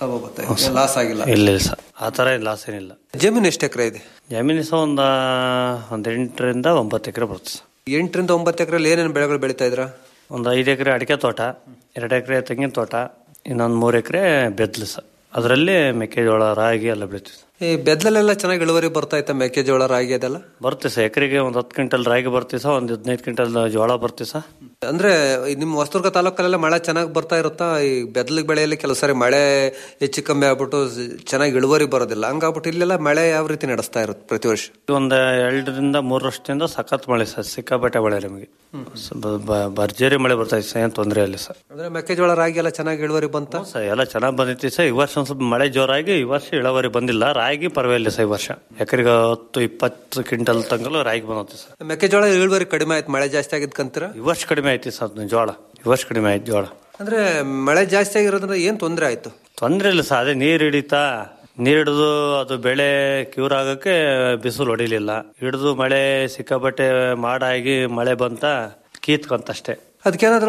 ಲಾಸ್ ಆಗಿಲ್ಲ ಇಲ್ಲ ಇಲ್ಲ ಸರ್ ಆ ಥರ ಲಾಸ್ ಏನಿಲ್ಲ ಜಮೀನು ಎಷ್ಟು ಎಕರೆ ಇದೆ ಜಮೀನು ಸಹ ಒಂದು ಒಂದು ಎಂಟರಿಂದ ಒಂಬತ್ತು ಎಕರೆ ಬರುತ್ತೆ ಸರ್ ಎಂಟರಿಂದ ಒಂಬತ್ತು ಎಕರೆಯಲ್ಲಿ ಏನೇನು ಬೆಳೆಗಳು ಬೆಳೀತಾ ಇದ್ರಾ ಒಂದು ಐದು ಎಕರೆ ಅಡಿಕೆ ತೋಟ ಎರಡು ಎಕರೆ ತೆಂಗಿನ ತೋಟ ಇನ್ನೊಂದು ಮೂರು ಎಕರೆ ಬೆದ್ಲು ಸರ್ ಅದರಲ್ಲಿ ಮೆಕ್ಕೆಜೋಳ ರಾಗಿ ಎಲ್ಲ ಬೆಳಿತೀವಿ ಈ ಬೆದ್ಲಲ್ಲೆಲ್ಲ ಚೆನ್ನಾಗಿ ಇಳುವರಿ ಬರ್ತಾ ಇತ್ತ ಮೆಕ್ಕೆಜೋಳ ರಾಗಿ ಅದೆಲ್ಲ ಬರ್ತೀವಿ ಸರ್ ಎಕರೆಗೆ ಒಂದು ಹತ್ತು ಕ್ವಿಂಟಲ್ ರಾಗಿ ಬರ್ತೀವಿ ಸರ್ ಒಂದು ಹದಿನೈದು ಕ್ವಿಂಟಲ್ ಜೋಳ ಬರ್ತೀವಿ ಸರ್ ಅಂದ್ರೆ ಈ ನಿಮ್ಮ ಹೊಸದುರ್ಗ ತಾಲೂಕಲ್ಲೆಲ್ಲ ಮಳೆ ಚೆನ್ನಾಗಿ ಬರ್ತಾ ಇರುತ್ತಾ ಈ ಬೆದ್ಲಿಗೆ ಬೆಳೆಯಲ್ಲಿ ಕೆಲವು ಸಾರಿ ಮಳೆ ಹೆಚ್ಚು ಕಮ್ಮಿ ಆಗ್ಬಿಟ್ಟು ಚೆನ್ನಾಗಿ ಇಳುವರಿ ಬರೋದಿಲ್ಲ ಹಂಗಾಗ್ಬಿಟ್ಟು ಇಲ್ಲೆಲ್ಲ ಮಳೆ ಯಾವ ರೀತಿ ನಡೆಸ್ತಾ ಇರುತ್ತೆ ಪ್ರತಿ ವರ್ಷ ಒಂದು ಎರಡರಿಂದ ಮೂರು ವರ್ಷದಿಂದ ಸಖತ್ ಮಳೆ ಸರ್ ಸಿಕ್ಕಾಪಟ್ಟೆ ಮಳೆ ನಮಗೆ ಸ- ಬ- ಬ- ಭರ್ಜರಿ ಮಳೆ ಬರ್ತಾ ಇದೆ ಸರ್ ಏನು ತೊಂದರೆ ಇಲ್ಲ ಸರ್ ಅಂದ್ರೆ ಮೆಕ್ಕೆಜೋಳ ರಾಗಿ ಎಲ್ಲ ಚೆನ್ನಾಗಿ ಇಳುವರಿ ಬಂತ ಸರ್ ಎಲ್ಲ ಚೆನ್ನಾಗಿ ಬಂದೈತಿ ಸರ್ ಈ ವರ್ಷ ಒಂದು ಸ್ವಲ್ಪ ಮಳೆ ಜೋರಾಗಿ ಈ ವರ್ಷ ಇಳುವರಿ ಬಂದಿಲ್ಲ ರಾಗಿ ಪರವಾಗಿಲ್ಲ ಸರ್ ಈ ವರ್ಷ ಎಕರೆಗೆ ಹತ್ತು ಇಪ್ಪತ್ತು ಕ್ವಿಂಟಲ್ ತನಕ ರಾಗಿ ಬಂದೈತಿ ಸರ್ ಮೆಕ್ಕೆಜೋಳ ಇಳುವರಿ ಕಡಿಮೆ ಆಯ್ತು ಮಳೆ ಜಾಸ್ತಿ ಆಗಿದ್ಕಂತೀರ ಈ ವರ್ಷ ಕಡಿಮೆ ಐತಿ ಸರ್ ಅದ್ನ ಜೋಳ ಈ ವರ್ಷ ಕಡಿಮೆ ಆಯ್ತು ಜೋಳ ಅಂದ್ರೆ ಮಳೆ ಜಾಸ್ತಿ ಆಗಿರೋದ್ರಿಂದ ಏನ್ ತೊಂದರೆ ಆಯ್ತು ತೊಂದರೆ ಇಲ್ಲ ಸರ್ ಅದೇ ನೀರು ಹಿಡಿತಾ ನೀರು ಹಿಡಿದು ಅದು ಬೆಳೆ ಕ್ಯೂರ್ ಆಗಕ್ಕೆ ಬಿಸಿಲು ಹೊಡಿಲಿಲ್ಲ ಹಿಡಿದು ಮಳೆ ಸಿಕ್ಕಾಪಟ್ಟೆ ಮಾಡಾಗಿ ಮಳೆ ಬಂತ ಕೀತ್ಕೊಂತಷ್ಟೇ ಅದಕ್ಕೇನಾದ್ರೂ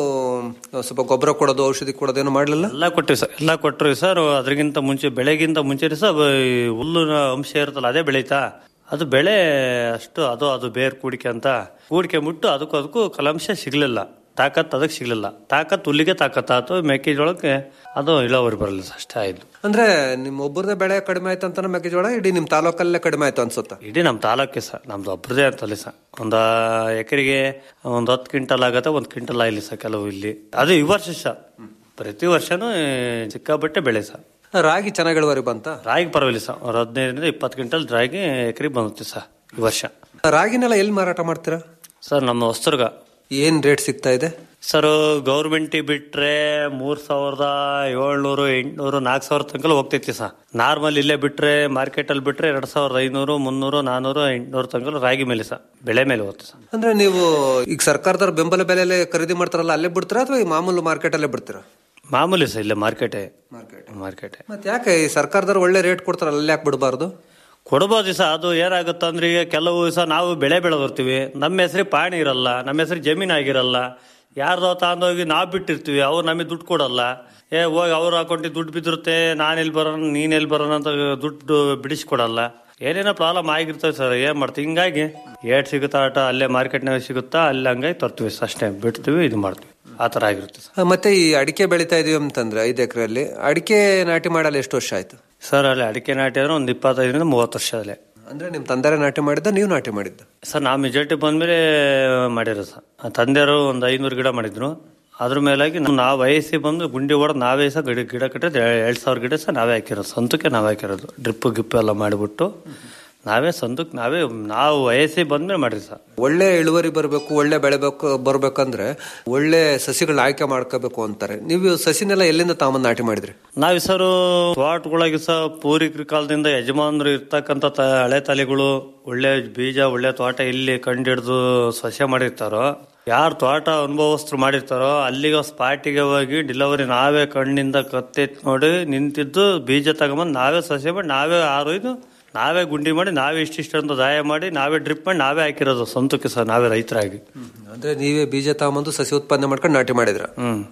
ಸ್ವಲ್ಪ ಗೊಬ್ಬರ ಕೊಡೋದು ಔಷಧಿ ಕೊಡೋದು ಏನು ಮಾಡ್ಲಿಲ್ಲ ಎಲ್ಲ ಕೊಟ್ಟಿವಿ ಸರ್ ಎಲ್ಲ ಕೊಟ್ಟರು ಸರ್ ಅದ್ರಿಗಿಂತ ಮುಂಚೆ ಬೆಳೆಗಿಂತ ಮುಂಚೆ ಸರ್ ಈ ಹುಲ್ಲಿನ ಅಂಶ ಇರುತ್ತಲ್ಲ ಅದೇ ಬೆಳೀತಾ ಅದು ಬೆಳೆ ಅಷ್ಟು ಅದು ಅದು ಬೇರ್ ಕೂಡಿಕೆ ಅಂತ ಕೂಡಿಕೆ ಮುಟ್ಟು ಅದಕ್ಕೂ ಅದಕ್ಕೂ ಕಲಾಂಶ ಸಿಗ್ಲಿಲ್ಲ ತಾಕತ್ ಅದಕ್ಕೆ ಸಿಗ್ಲಿಲ್ಲ ತಾಕತ್ ಹುಲ್ಲಿಗೆ ತಾಕತ್ ಆತು ಮೆಕ್ಕೆಜೋಳಕ್ಕೆ ಅದು ಇಳುವರಿ ಬರಲಿಲ್ಲ ಸರ್ ಅಷ್ಟೇ ಆಯ್ತು ಅಂದ್ರೆ ನಿಮ್ ಒಬ್ಬರದೇ ಬೆಳೆ ಕಡಿಮೆ ಆಯ್ತು ಅಂತ ಮೆಕ್ಕೆಜೋಳ ಇಡೀ ನಿಮ್ ತಾಲೂಕಲ್ಲೇ ಕಡಿಮೆ ಆಯ್ತು ಅನ್ಸುತ್ತಾ ಇಡೀ ನಮ್ಮ ತಾಲೂಕೆ ಸರ್ ನಮ್ದು ಒಬ್ರದೇ ಅಂತಲ್ಲ ಸರ್ ಒಂದು ಎಕರೆಗೆ ಒಂದು ಹತ್ತು ಕ್ವಿಂಟಲ್ ಆಗತ್ತೆ ಒಂದು ಕ್ವಿಂಟಲ್ ಆಗಲಿ ಸರ್ ಕೆಲವು ಇಲ್ಲಿ ಅದು ಈ ವರ್ಷ ಸರ್ ಪ್ರತಿ ವರ್ಷನೂ ಸಿಕ್ಕಾಪಟ್ಟೆ ಬೆಳೆ ಸರ್ ರಾಗಿ ಚೆನ್ನಾಗಿ ಇಳುವರಿ ಬಂತ ರಾಗಿ ಪರವಾಗಿಲ್ಲ ಸರ್ ಒಂದು ಹದಿನೈದರಿಂದ ಇಪ್ಪತ್ತು ಕ್ವಿಂಟಲ್ ರಾಗಿ ಎಕರೆಗೆ ಬಂದುತ್ತೆ ಸರ್ ಈ ವರ್ಷ ರಾಗಿನೆಲ್ಲ ಎಲ್ಲಿ ಮಾರಾಟ ಮಾಡ್ತೀರಾ ಸರ್ ನಮ್ಮ ಹೊಸ್ತರ್ಗ ಏನ್ ರೇಟ್ ಸಿಗ್ತಾ ಇದೆ ಸರ್ ಗೌರ್ಮೆಂಟಿಗೆ ಬಿಟ್ರೆ ಮೂರ್ ಸಾವಿರದ ಏಳ್ನೂರು ಎಂಟ್ನೂರು ನಾಲ್ಕು ಸಾವಿರ ತನಕ ಹೋಗ್ತೈತಿ ಸರ್ ನಾರ್ಮಲ್ ಇಲ್ಲೇ ಬಿಟ್ರೆ ಮಾರ್ಕೆಟ್ ಅಲ್ಲಿ ಬಿಟ್ರೆ ಎರಡ್ ಸಾವಿರದ ಐನೂರು ಮುನ್ನೂರು ನಾನೂರು ಎಂಟ್ನೂರು ತನಕ ರಾಗಿ ಮೇಲೆ ಸರ್ ಬೆಳೆ ಮೇಲೆ ಹೋಗುತ್ತೆ ಸರ್ ಅಂದ್ರೆ ನೀವು ಈಗ ಸರ್ಕಾರದವ್ರ ಬೆಂಬಲ ಬೆಲೆಯಲ್ಲಿ ಖರೀದಿ ಮಾಡ್ತಾರಲ್ಲ ಅಲ್ಲೇ ಬಿಡ್ತೀರಾ ಅಥವಾ ಈ ಮಾಮೂಲು ಮಾರ್ಕೆಟ್ ಅಲ್ಲೇ ಬಿಡ್ತೀರಾ ಮಾಮೂಲಿ ಸರ್ ಇಲ್ಲೇ ಮಾರ್ಕೆಟೇ ಮಾರ್ಕೆಟೇ ಮತ್ತೆ ಯಾಕೆ ಈ ಸರ್ಕಾರದವ್ರು ಒಳ್ಳೆ ರೇಟ್ ಕೊಡ್ತಾರಲ್ಲ ಅಲ್ಲಿ ಯಾಕೆ ಬಿಡಬಾರ್ದು ಕೊಡ್ಬೋದು ಸರ್ ಅದು ಏನಾಗುತ್ತೆ ಅಂದ್ರೆ ಈಗ ಕೆಲವು ಸಹ ನಾವು ಬೆಳೆ ಬೆಳೆದಿರ್ತೀವಿ ನಮ್ಮ ಹೆಸರು ಪಾಣಿ ಇರಲ್ಲ ನಮ್ಮ ಹೆಸರು ಜಮೀನ್ ಆಗಿರಲ್ಲ ಯಾರ್ದೋ ತಗೊಂಡೋಗಿ ನಾವು ಬಿಟ್ಟಿರ್ತೀವಿ ಅವ್ರು ನಮಗೆ ದುಡ್ಡು ಕೊಡಲ್ಲ ಏ ಹೋಗಿ ಅವ್ರ ಅಕೌಂಟಿಗೆ ದುಡ್ಡು ಬಿದ್ದಿರುತ್ತೆ ನಾನು ಎಲ್ಲಿ ಬರೋಣ ನೀನ್ ಎಲ್ಲಿ ಬರೋಣ ಅಂತ ದುಡ್ಡು ಬಿಡಿಸ್ಕೊಡಲ್ಲ ಏನೇನೋ ಪ್ರಾಬ್ಲಮ್ ಆಗಿರ್ತವೆ ಸರ್ ಏನ್ ಮಾಡ್ತೀವಿ ಹಿಂಗಾಗಿ ಏಟ್ ಸಿಗುತ್ತಾ ಆಟ ಅಲ್ಲೇ ಮಾರ್ಕೆಟ್ನಾಗ ಸಿಗುತ್ತಾ ಅಲ್ಲಿ ಹಂಗಾಗಿ ತರ್ತೀವಿ ಸರ್ ಅಷ್ಟೇ ಬಿಡ್ತೀವಿ ಇದು ಮಾಡ್ತೀವಿ ಆ ಥರ ಆಗಿರುತ್ತೆ ಸರ್ ಆ, ಮತ್ತೆ ಈ ಅಡಿಕೆ ಬೆಳಿತಾ ಇದೀವಿ ಅಂತಂದ್ರೆ ಐದು ಎಕರೆಯಲ್ಲಿ ಅಡಿಕೆ ನಾಟಿ ಮಾಡಲ್ಲ ಎಷ್ಟು ವರ್ಷ ಆಯ್ತು ಸರ್ ಅಲ್ಲಿ ಅಡಿಕೆ ನಾಟಿ ಅಂದ್ರೆ ಒಂದು ಇಪ್ಪತ್ತೈದರಿಂದ ಮೂವತ್ತು ವರ್ಷ ಅಲ್ಲೇ ಅಂದ್ರೆ ನಿಮ್ ತಂದೆರೆ ನಾಟಿ ಮಾಡಿದ್ದ ನೀವು ನಾಟಿ ಮಾಡಿದ್ದ ಸರ್ ನಾವು ಮೆಜಾರಿಟಿ ಬಂದ್ಮೇಲೆ ಮಾಡಿರೋದು ಸರ್ ಆ ತಂದೆಯವರು ಒಂದು ಐನೂರು ಗಿಡ ಮಾಡಿದ್ರು ಅದ್ರ ಮೇಲಾಗಿ ನಾವು ವಯಸ್ಸಿ ಬಂದು ಗುಂಡಿ ಹೊಡೆದು ನಾವೇ ಸಹ ಗಿಡ ಗಿಡ ಕಟ್ಟಿದ್ದು ಎರಡು ಸಾವಿರ ಗಿಡ ಸಹ ನಾವೇ ಹಾಕಿರೋದು ಸ್ವಂತಕ್ಕೆ ನಾವೇ ಹಾಕಿರೋದು ಡ್ರಿಪ್ ಗಿಪ್ ಎಲ್ಲ ಮಾಡಿಬಿಟ್ಟು ನಾವೇ ಸ್ವಂತಕ್ಕೆ ನಾವೇ ನಾವು ವಯಸ್ಸಿ ಬಂದ್ಮೇಲೆ ಮಾಡಿರಿ ಸರ್ ಒಳ್ಳೆ ಇಳುವರಿ ಬರಬೇಕು ಒಳ್ಳೆ ಬೆಳೆಬೇಕು ಬರ್ಬೇಕಂದ್ರೆ ಒಳ್ಳೆ ಸಸಿಗಳನ್ನ ಆಯ್ಕೆ ಮಾಡ್ಕೋಬೇಕು ಅಂತಾರೆ ನೀವು ಸಸಿನೆಲ್ಲ ಎಲ್ಲಿಂದ ತಾಮನ್ ನಾಟಿ ಮಾಡಿದ್ರಿ ನಾವ್ ಸರ್ ತೋಟಗಳಿಗೆ ಸಹ ಪೂರ್ವಿಕರ ಕಾಲದಿಂದ ಯಜಮಾನರು ಇರ್ತಕ್ಕಂಥ ತ- ಹಳೆ ತಲೆಗಳು ಒಳ್ಳೆ ಬೀಜ ಒಳ್ಳೆ ತೋಟ ಎಲ್ಲಿ ಕಂಡಿಡ್ದು ಸಸ್ಯ ಮಾಡಿರ್ತಾರೋ ಯಾರು ತೋಟ ಅನುಭವಸ್ಥರು ಮಾಡಿರ್ತಾರೋ ಅಲ್ಲಿಗೆ ಸ್ಪಾಟಿಗೆ ಹೋಗಿ ಡಿಲವರಿ ನಾವೇ ಕಣ್ಣಿಂದ ಕತ್ತೆತ್ ನೋಡಿ ನಿಂತಿದ್ದು ಬೀಜ ತಗೊಂಬಂದು ನಾವೇ ಸಸ್ಯ ಮಾಡಿ ನಾವೇ ಆರೊಯ್ದು ನಾವೇ ಗುಂಡಿ ಮಾಡಿ ನಾವೇ ಇಷ್ಟಿಷ್ಟು ಅಂತ ದಾಯ ಮಾಡಿ ನಾವೇ ಡ್ರಿಪ್ ಮಾಡಿ ನಾವೇ ಹಾಕಿರೋದು ಸ್ವಂತಕ್ಕೆ ಸರ್ ನಾವೇ ರೈತರಾಗಿ ಅಂದ್ರೆ ನೀವೇ ಬೀಜ ತಗೊಂಬಂದು ಸಸಿ ಉತ್ಪಾದನೆ ಮಾಡ್ಕೊಂಡು ನಾಟಿ ಮಾಡಿದ್ರ ಹ್ಮ್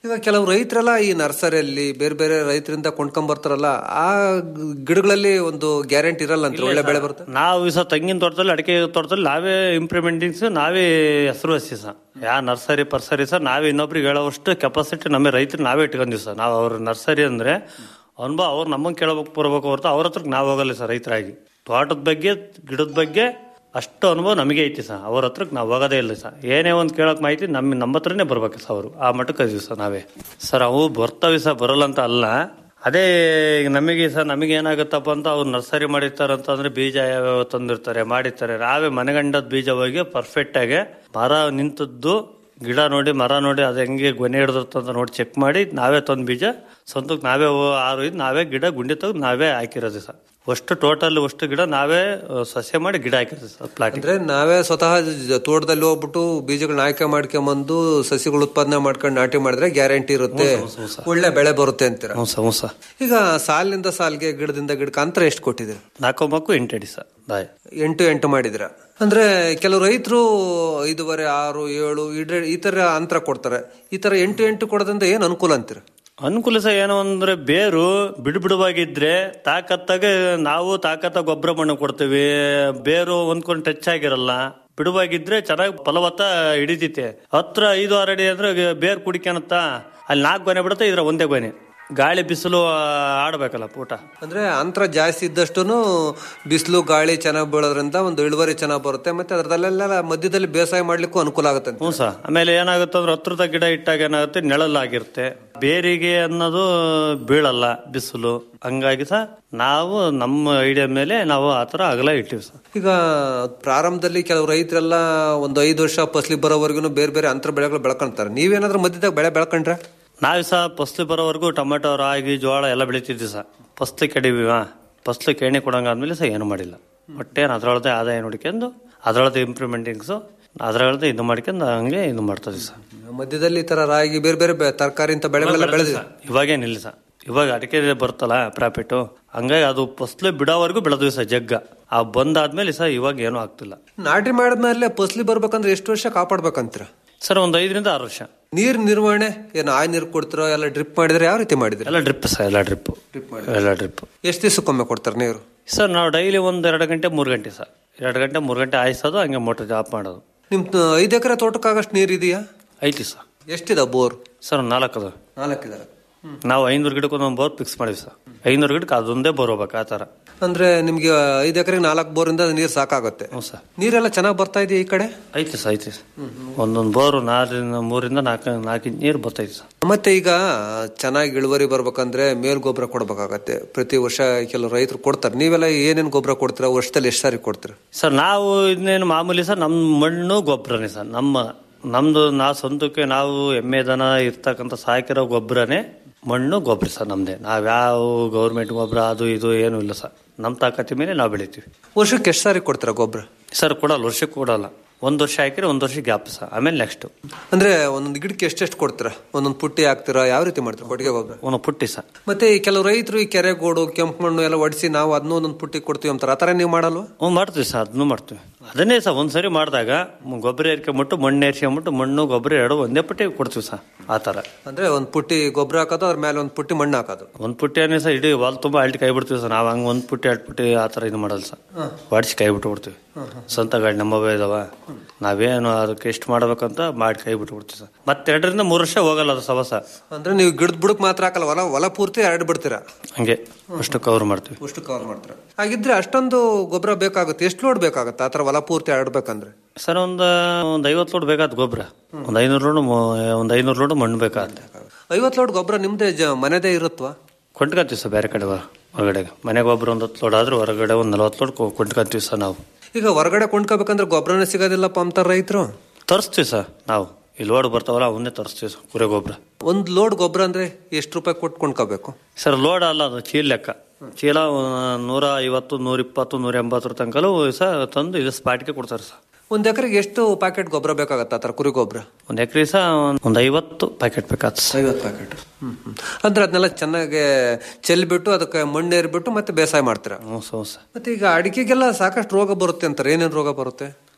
ಈಗ ಕೆಲವು ರೈತರೆಲ್ಲ ಈ ನರ್ಸರಿಯಲ್ಲಿ ಬೇರೆ ಬೇರೆ ರೈತರಿಂದ ಕೊಂಡ್ಕೊಂಡ್ ಬರ್ತಾರಲ್ಲ ಆ ಗಿಡಗಳಲ್ಲಿ ಒಂದು ಗ್ಯಾರಂಟಿ ಇರಲ್ಲ ಅಂತ ಒಳ್ಳೆ ಬೆಳೆ ಬರುತ್ತೆ ನಾವು ಸಹ ತೆಂಗಿನ ತೋಟದಲ್ಲಿ ಅಡಿಕೆ ತೋಟದಲ್ಲಿ ನಾವೇ ಇಂಪ್ಲಿಮೆಂಟಿಂಗ್ಸ್ ನಾವೇ ಹೆಸರು ಹಚ್ಚಿ ಸರ್ ಯಾ ನರ್ಸರಿ ಪರ್ಸರಿ ಸರ್ ನಾವೇ ಇನ್ನೊಬ್ರಿಗೆ ಹೇಳೋವಷ್ಟು ಕೆಪಾಸಿಟಿ ನಮ್ಮ ರೈತರು ನಾವೇ ಇಟ್ಕೊಂಡಿವಿ ಸರ್ ನಾವು ಅವ್ರ ನರ್ಸರಿ ಅಂದ್ರೆ ಅನುಭವ ಅವ್ರು ನಮ್ಮಂಗೆ ಕೇಳಬೇಕು ಬರಬೇಕು ಹೊರತು ಅವ್ರ ಹತ್ರಕ್ಕೆ ನಾವು ಹೋಗಲ್ಲ ಸರ್ ರೈತರಾಗಿ ತೋಟದ ಬಗ್ಗೆ ಗಿಡದ ಬಗ್ಗೆ ಅಷ್ಟು ಅನುಭವ ನಮಗೆ ಐತಿ ಸರ್ ಅವ್ರ ಹತ್ರಕ್ಕೆ ನಾವು ಹೋಗೋದೇ ಇಲ್ಲ ಸರ್ ಏನೇ ಒಂದು ಕೇಳಕ್ ಮಾಹಿತಿ ನಮ್ಮ ನಮ್ಮ ಹತ್ರನೇ ಬರ್ಬೇಕು ಸರ್ ಅವರು ಆ ಮಟ್ಟಕ್ಕೆ ಅದೀವಿ ಸರ್ ನಾವೇ ಸರ್ ಅವು ಬರ್ತವೆ ಸರ್ ಬರಲ್ಲ ಅಂತ ಅಲ್ಲ ಅದೇ ಈಗ ನಮಗೆ ಸರ್ ನಮಗೆ ಏನಾಗುತ್ತಪ್ಪ ಅಂತ ಅವ್ರು ನರ್ಸರಿ ಮಾಡಿರ್ತಾರೆ ಅಂತಂದ್ರೆ ಬೀಜ ಯಾವ್ಯಾವ ತಂದಿರ್ತಾರೆ ಮಾಡಿರ್ತಾರೆ ನಾವೇ ಮನೆಗಂಡದ ಬೀಜ ಹೋಗಿ ಪರ್ಫೆಕ್ಟ್ ಆಗಿ ಮರ ನಿಂತದ್ದು ಗಿಡ ನೋಡಿ ಮರ ನೋಡಿ ಅದು ಹೆಂಗೆ ಗೊನೆ ಹಿಡಿದಿರ್ತಂತ ನೋಡಿ ಚೆಕ್ ಮಾಡಿ ನಾವೇ ತಂದು ಬೀಜ ಸ್ವಂತಕ್ಕೆ ನಾವೇ ಹೋ- ಆರು ಇದು ನಾವೇ ಗಿಡ ಗುಂಡಿ ತೆಗೆದು ನಾವೇ ಹಾಕಿರೋದು ಸರ್ ಅಷ್ಟು ಟೋಟಲ್ ಅಷ್ಟು ಗಿಡ ನಾವೇ ಆ, ಸಸ್ಯ ಮಾಡಿ ಗಿಡ ಹಾಕಿರೋದು ಸರ್ ಪ್ಲಾಟ್ ಅಂದ್ರೆ ನಾವೇ ಸ್ವತಃ ಜ- ತೋಟದಲ್ಲಿ ಹೋಗ್ಬಿಟ್ಟು ಬೀಜಗಳನ್ನ ಆಯ್ಕೆ ಮಾಡ್ಕೊಂಬಂದು ಸಸಿಗಳು ಉತ್ಪಾದನೆ ಮಾಡ್ಕೊಂಡು ನಾಟಿ ಮಾಡಿದ್ರೆ ಗ್ಯಾರಂಟಿ ಇರುತ್ತೆ ಒಳ್ಳೆ ಬೆಳೆ ಬರುತ್ತೆ ಅಂತೀರ ಹ್ಞೂ ಸರ್ ಹ್ಞೂ ಸರ್ ಈಗ ಸಾಲಿನಿಂದ ಸಾಲಿಗೆ ಗಿಡದಿಂದ ಗಿಡಕ್ಕೆ ಅಂತರ ಎಷ್ಟು ಕೊಟ್ಟಿದ್ದೀರಿ ನಾಲ್ಕೊಂಬಕ್ಕು ಎಂಟು ಅಡಿ ಸರ್ ದಾಯ ಎಂಟು ಎಂಟು ಮಾಡಿದ್ರ ಅಂದ್ರೆ ಕೆಲವು ರೈತರು ಐದೂವರೆ ಆರು ಏಳು ಇಡ್ರೆ- ಈ ತರ ಅಂತರ ಕೊಡ್ತಾರೆ ಈ ತರ ಎಂಟು ಎಂಟು ಕೊಡೋದ್ರಿಂದ ಏನ್ ಅನುಕೂಲ ಅಂತೀರ ಅನುಕೂಲ ಸಹ ಏನು ಅಂದ್ರೆ ಬೇರು ಬಿಡು ಬಿಡುವಾಗಿದ್ರೆ ತಾಕತ್ತಾಗ ನಾವು ತಾಕತ್ತ ಗೊಬ್ಬರ ಮಣ್ಣು ಕೊಡ್ತೀವಿ ಬೇರು ಒಂದ್ಕೊಂಡು ಟಚ್ ಆಗಿರಲ್ಲ ಬಿಡುವಾಗಿದ್ರೆ ಚೆನ್ನಾಗಿ ಫಲವತ್ತ ಹಿಡಿತೈತೆ ಹತ್ರ ಐದು ಆರು ಅಡಿ ಅಂದ್ರೆ ಬೇರು ಕುಡಿಕನತ್ತ ಅಲ್ಲಿ ನಾಲ್ಕು ಗೊನೆ ಬಿಡುತ್ತೆ ಇದ್ರ ಒಂದೇ ಗೊನೆ ಗಾಳಿ ಬಿಸಿಲು ಆಡ್ಬೇಕಲ್ಲ ಪೂಟ ಅಂದ್ರೆ ಅಂತರ ಜಾಸ್ತಿ ಇದ್ದಷ್ಟು ಬಿಸಿಲು ಗಾಳಿ ಚೆನ್ನಾಗಿ ಬೀಳೋದ್ರಿಂದ ಒಂದು ಇಳುವರಿ ಚೆನ್ನಾಗಿ ಬರುತ್ತೆ ಮತ್ತೆ ಅದರಲ್ಲೆಲ್ಲ ಮಧ್ಯದಲ್ಲಿ ಬೇಸಾಯ ಮಾಡ್ಲಿಕ್ಕೂ ಅನುಕೂಲ ಆಗುತ್ತೆ ಹ್ಞೂ ಸರ್ ಆಮೇಲೆ ಏನಾಗುತ್ತೆ ಅಂದ್ರೆ ಹತ್ರದ ಗಿಡ ಇಟ್ಟಾಗ ಏನಾಗುತ್ತೆ ನೆಳಲಾಗಿರುತ್ತೆ ಬೇರಿಗೆ ಅನ್ನೋದು ಬೀಳಲ್ಲ ಬಿಸಿಲು ಹಂಗಾಗಿ ಸಹ ನಾವು ನಮ್ಮ ಐಡಿಯಾ ಮೇಲೆ ನಾವು ಆ ಥರ ಅಗಲ ಇಟ್ಟಿವಿ ಸರ್ ಈಗ ಪ್ರಾರಂಭದಲ್ಲಿ ಕೆಲವು ರೈತರೆಲ್ಲ ಒಂದು ಐದು ವರ್ಷ ಫಸಲಿ ಬರೋವರೆಗೂ ಬೇರೆ ಬೇರೆ ಅಂತರ ಬೆಳೆಗಳು ಬೆಳ್ಕೊಂತಾರೆ ನೀವೇನಾದ್ರೂ ಮಧ್ಯದಾಗ ಬೆಳೆ ಬೆಳ್ಕೊಂಡ್ರೆ ನಾವು ಸಹ ಫಸ್ಲು ಬರೋವರೆಗೂ ಟೊಮೆಟೊ ರಾಗಿ ಜೋಳ ಎಲ್ಲ ಬೆಳಿತಿದ್ವಿ ಸರ್ ಫಸ್ಲು ಕೆಡಿವಿವ ಫಸ್ಲು ಕೆಣಿ ಕೊಡಂಗಾದ್ಮೇಲೆ ಸಹ ಏನು ಮಾಡಿಲ್ಲ ಒಟ್ಟೇನು ಅದರೊಳದೆ ಆದಾಯ ನೋಡ್ಕೊಂಡು ಅದರೊಳದೆ ಇಂಪ್ರೂವ್ಮೆಂಟಿಂಗ್ಸು ಅದರೊಳದೆ ಇದು ಮಾಡ್ಕೊಂಡು ಹಂಗೆ ಇದು ಮಾಡ್ತದ್ವಿ ಸರ್ ಮಧ್ಯದಲ್ಲಿ ಈ ತರ ರಾಗಿ ಬೇರೆ ಬೇರೆ ಬೆ- ತರಕಾರಿ ಅಂತ ಬೆಳೆಗಳೆಲ್ಲ ಬೆಳೆದಿದೆ ಇವಾಗೇನಿಲ್ಲ ಸರ್ ಇವಾಗ ಅಡಿಕೆ ಬರ್ತಲ್ಲ ಪ್ರಾಫಿಟ್ ಹಂಗಾಗಿ ಅದು ಫಸ್ಲು ಬಿಡೋವರೆಗೂ ಬೆಳೆದ್ವಿ ಸರ್ ಜಗ್ಗ ಆ ಬಂದಾದ್ಮೇಲೆ ಸರ್ ಇವಾಗ ಏನೂ ಆಗ್ತಿಲ್ಲ ನಾಟಿ ಮಾಡಿದ್ಮೇಲೆ ಫಸಲಿ ಬರ್ಬೇಕಂದ್ರೆ ಎಷ್ಟು ವರ್ಷ ಕಾಪಾಡ್ಬೇಕಂತೀರ ಸರ್ ಒಂದು ಐದರಿಂದ ಆರು ವರ್ಷ ನೀರ್ ನಿರ್ವಹಣೆ ಏನು ಆಯ್ ನೀರು ಕೊಡ್ತಿರೋ ಎಲ್ಲ ಡ್ರಿಪ್ ಮಾಡಿದ್ರೆ ಯಾವ ರೀತಿ ಮಾಡಿದ್ರೆ ಎಲ್ಲ ಡ್ರಿಪ್ ಸರ್ ಎಲ್ಲ ಡ್ರಿಪ್ ಎಲ್ಲ ಡ್ರಿಪ್ ಎಷ್ಟು ದಿವಸಕ್ಕೊಮ್ಮೆ ಕೊಡ್ತಾರೆ ನೀರು ಸರ್ ನಾವು ಡೈಲಿ ಒಂದು ಎರಡು ಗಂಟೆ ಮೂರು ಗಂಟೆ ಸರ್ ಎರಡು ಗಂಟೆ ಮೂರು ಗಂಟೆ ಆಯಿಸೋದು ಹಂಗೆ ಮೋಟರ್ ಆಫ್ ಮಾಡೋದು ನಿಮ್ ಐದು ಎಕರೆ ತೋಟಕ್ಕಾಗಷ್ಟು ನೀರು ಇದೆಯಾ ಐತಿ ಸರ್ ಎಷ್ಟಿದೆ ಬೋರ್ ಸರ್ ಒಂದು ನಾಲ್ಕು ಅದ ನಾಲ್ಕಿದಾರೆ ನಾವು ಐನೂರು ಗಿಡಕ್ಕೆ ಒಂದೊಂದು ಬೋರ್ ಫಿಕ್ಸ್ ಮಾಡಿವಿ ಸರ್ ಐನೂರು ಗಿಡಕ್ಕೆ ಅದೊಂದೇ ಬೋರ್ ಹೋಗ್ಬೇಕು ಆ ಥರ ಅಂದ್ರೆ ನಿಮ್ಗೆ ಐದು ಎಕರೆ ನಾಲ್ಕು ಬೋರಿಂದ ನೀರು ಸಾಕಾಗುತ್ತೆ ಹ್ಞೂ ಸರ್ ನೀರೆಲ್ಲ ಚೆನ್ನಾಗಿ ಬರ್ತಾ ಇದೆಯಾ ಈ ಕಡೆ ಐತಿ ಸರ್ ಐತಿ ಸರ್ ಒಂದೊಂದು ಬೋರು ನಾಲ್ಕರಿಂದ ಮೂರಿಂದ ನಾಲ್ಕು ನಾಲ್ಕು ಇಂಚ್ ನೀರು ಬರ್ತೈತಿ ಸರ್ ಮತ್ತೆ ಈಗ ಚೆನ್ನಾಗಿ ಇಳುವರಿ ಬರ್ಬೇಕಂದ್ರೆ ಮೇಲ್ ಗೊಬ್ಬರ ಕೊಡ್ಬೇಕಾಗತ್ತೆ ಪ್ರತಿ ವರ್ಷ ಕೆಲವು ರೈತರು ಕೊಡ್ತಾರೆ ನೀವೆಲ್ಲ ಏನೇನ್ ಗೊಬ್ಬರ ಕೊಡ್ತೀರಾ ವರ್ಷದಲ್ಲಿ ಎಷ್ಟು ಸಾರಿ ಕೊಡ್ತೀರಾ ಸರ್ ನಾವು ಇದನ್ನೇನು ಮಾಮೂಲಿ ಸರ್ ನಮ್ಮ ಮಣ್ಣು ಗೊಬ್ಬರನೇ ಸರ್ ನಮ್ಮ ನಮ್ದು ನಾವು ಸ್ವಂತಕ್ಕೆ ನಾವು ಎಮ್ಮೆ ದನ ಇರ್ತಕ್ಕಂಥ ಸಾಕಿರೋ ಗೊಬ್ಬರನೇ ಮಣ್ಣು ಗೊಬ್ಬರ ಸರ್ ನಮ್ದೇ ನಾವ್ ಯಾವ ಗೌರ್ಮೆಂಟ್ ಗೊಬ್ಬರ ಅದು ಇದು ಏನು ಇಲ್ಲ ಸರ್ ನಮ್ಮ ತಾಕತಿ ಮೇಲೆ ನಾವು ಬೆಳಿತೀವಿ ವರ್ಷಕ್ಕೆ ಎಷ್ಟು ಸಾರಿ ಕೊಡ್ತೀರಾ ಗೊಬ್ಬರ ಸರ್ ಕೊಡಲ್ಲ ವರ್ಷಕ್ಕೆ ಕೊಡಲ್ಲ ಒಂದು ವರ್ಷ ಹಾಕಿದ್ರೆ ಒಂದು ವರ್ಷ ಗ್ಯಾಪ್ ಸರ್ ಆಮೇಲೆ ನೆಕ್ಸ್ಟ್ ಅಂದ್ರೆ ಒಂದೊಂದು ಗಿಡಕ್ಕೆ ಎಷ್ಟೆಷ್ಟು ಕೊಡ್ತೀರಾ ಒಂದೊಂದು ಪುಟ್ಟಿ ಹಾಕ್ತೀರಾ ಯಾವ ರೀತಿ ಮಾಡ್ತೀರಾ ಕೊಟ್ಟಿಗೆ ಗೊಬ್ಬರ ಒಂದು ಪುಟ್ಟಿ ಸರ್ ಮತ್ತೆ ಈ ಕೆಲವು ರೈತರು ಈ ಕೆರೆಗೋಡು ಕೆಂಪು ಮಣ್ಣು ಎಲ್ಲ ಒಡಿಸಿ ನಾವು ಅದನ್ನೂ ಒಂದೊಂದು ಪುಟ್ಟಿ ಕೊಡ್ತೀವಿ ಅಂತಾರೆ ಆತರ ನೀವು ಮಾಡಲ್ವಾ ಹ್ಞೂ ಮಾಡ್ತೀವಿ ಸರ್ ಅದನ್ನು ಮಾಡ್ತೀವಿ ಅದನ್ನೇ ಸರ್ ಒಂದ್ಸರಿ ಮಾಡಿದಾಗ ಗೊಬ್ಬರ ಏರ್ಕೊಂಬಿಟ್ಟು ಮಣ್ಣು ಏರ್ಸ್ಕೊಂಬಿಟ್ಟು ಮಣ್ಣು ಗೊಬ್ಬರ ಎರಡು ಒಂದೇ ಪುಟ್ಟಿ ಕೊಡ್ತೀವಿ ಸರ್ ಆ ಥರ ಅಂದ್ರೆ ಒಂದ್ ಪುಟ್ಟಿ ಗೊಬ್ಬರ ಹಾಕೋದು ಅದ್ರ ಮೇಲೆ ಒಂದ್ ಪುಟ್ಟಿ ಮಣ್ಣು ಹಾಕೋದು ಒಂದು ಪುಟ್ಟಿಯನ್ನೇ ಸರ್ ಇಡೀ ವಾಲ್ ತುಂಬ ಅಲ್ಟಿ ಕೈ ಬಿಡ್ತೀವಿ ಸರ್ ನಾವು ಹಂಗೆ ಒಂದು ಪುಟ್ಟಿ ಎರಡು ಪುಟ್ಟಿ ಆ ಥರ ಇದು ಮಾಡಲ್ಲ ಸರ್ ಹೊಡಿಸಿ ಕೈ ಬಿಟ್ಟು ಬಿಡ್ತೀವಿ ಸ್ವಂತ ಗಾಡಿ ನಮ್ಮವೇ ಇದಾವ ನಾವೇನು ಅದಕ್ಕೆ ಎಷ್ಟು ಮಾಡ್ಬೇಕಂತ ಮಾಡಿ ಕೈ ಬಿಟ್ಟು ಬಿಡ್ತೀವಿ ಸರ್ ಮತ್ತೆ ಎರಡರಿಂದ ಮೂರು ವರ್ಷ ಹೋಗಲ್ಲ ಅದು ಸವಸ ಅಂದ್ರೆ ನೀವು ಗಿಡದ ಬುಡಕ್ ಮಾತ್ರ ಹಾಕಲ್ಲ ಹೊಲ ಹೊಲ ಪೂರ್ತಿ ಎರಡು ಬಿಡ್ತೀರಾ ಹಂಗೆ ಅಷ್ಟು ಕವರ್ ಮಾಡ್ತೀವಿ ಅಷ್ಟು ಕವರ್ ಮಾಡ್ತೀರಾ ಹಾಗಿದ್ರೆ ಅಷ್ಟೊಂದು ಗೊಬ್ಬರ ಬೇಕಾಗುತ್ತೆ ಎಷ್ಟು ಲೋಡ್ ಬೇಕಾಗುತ್ತೆ ಆತರ ಹೊಲ ಪೂರ್ತಿ ಹರಡ್ಬೇಕಂದ್ರೆ ಸರ್ ಒಂದು ಒಂದು ಐವತ್ತು ಲೋಡ್ ಬೇಕಾದ ಗೊಬ್ಬರ ಒಂದು ಐನೂರು ಲೋಡು ಒಂದು ಐನೂರು ಲೋಡು ಮಣ್ಣು ಬೇಕಾಗುತ್ತೆ ಐವತ್ತು ಲೋಡ್ ಗೊಬ್ಬರ ನಿಮ್ದೇ ಜ- ಮನೆದೇ ಇರುತ್ತವಾ ಕೊಂಡ್ಕೊಂತೀವಿ ಸರ್ ಬೇರೆ ಕಡೆ ಹೊರ- ಹೊರಗಡೆ ಮನೆಗೆ ಗೊಬ್ಬರ ಒಂದು ಹತ್ತು ಲೋಡ್ ಆದ್ರೆ ಹೊರಗಡೆ ಒಂದು ನಲ್ವತ್ತು ಲೋಡ್ ಕೊ- ಕೊಂಡ್ಕೊಂತೀವಿ ಸರ್ ನಾವು ಈಗ ಹೊರಗಡೆ ಕೊಂಡ್ಕೋಬೇಕಂದ್ರೆ ಗೊಬ್ಬರನೇ ಸಿಗೋದಿಲ್ಲಪ್ಪ ಅಂತಾರ ರೈತರು ತರಿಸ್ತೀವಿ ಸರ್ ನಾವು ಈ ಲೋಡ್ ಬರ್ತಾವಲ್ಲ ಅವನ್ನೇ ತರಿಸ್ತೀವಿ ಸರ್ ಕುರಿ ಗೊಬ್ಬರ ಒಂದ್ ಲೋಡ್ ಗೊಬ್ಬರ ಅಂದ್ರೆ ಎಷ್ಟು ರೂಪಾಯಿ ಕೊಟ್ಟು ಕೊಂಡ್ಕೋಬೇಕು ಸರ್ ಲೋಡ್ ಅಲ್ಲ ಅದು ಚೀಲ ಲೆಕ್ಕ ಚೀಲ ಆ, ನೂರ ಐವತ್ತು ನೂರ ಇಪ್ಪತ್ತು ನೂರ ಎಂಬತ್ತರ ತನಕಲೂ ಸರ್ ತಂದು ಇದು ಸ್ಪಾಟ್ಗೆ ಕೊಡ್ತಾರೆ ಸರ್ ಒಂದ್ ಎಕರೆಗೆ ಎಷ್ಟು ಪ್ಯಾಕೆಟ್ ಗೊಬ್ಬರ ಬೇಕಾಗತ್ತೆ ಆತರ ಕುರಿ ಗೊಬ್ಬರ ಒಂದು ಎಕರೆ ಸಹ ಒಂದು ಐವತ್ತು ಪ್ಯಾಕೆಟ್ ಬೇಕಾಗ್ತದೆ ಸರ್ ಐವತ್ತು ಪ್ಯಾಕೆಟ್ ಅಂದ್ರೆ ಅದನ್ನೆಲ್ಲ ಚೆನ್ನಾಗಿ ಚೆಲ್ಬಿಟ್ಟು ಅದಕ್ಕೆ ಮಣ್ಣು ಏರ್ಬಿಟ್ಟು ಮತ್ತೆ ಬೇಸಾಯ ಮಾಡ್ತೀರಾ ಹ್ಞೂ ಸರ್ ಹ್ಞೂ ಸರ್ ಮತ್ತೆ ಈಗ ಅಡಿಕೆಗೆಲ್ಲ ಸಾಕಷ್ಟು ರೋಗ ಬರುತ್ತೆ ಅಂತಾರೆ ಏನೇನು ರೋಗ ಬರುತ್ತೆ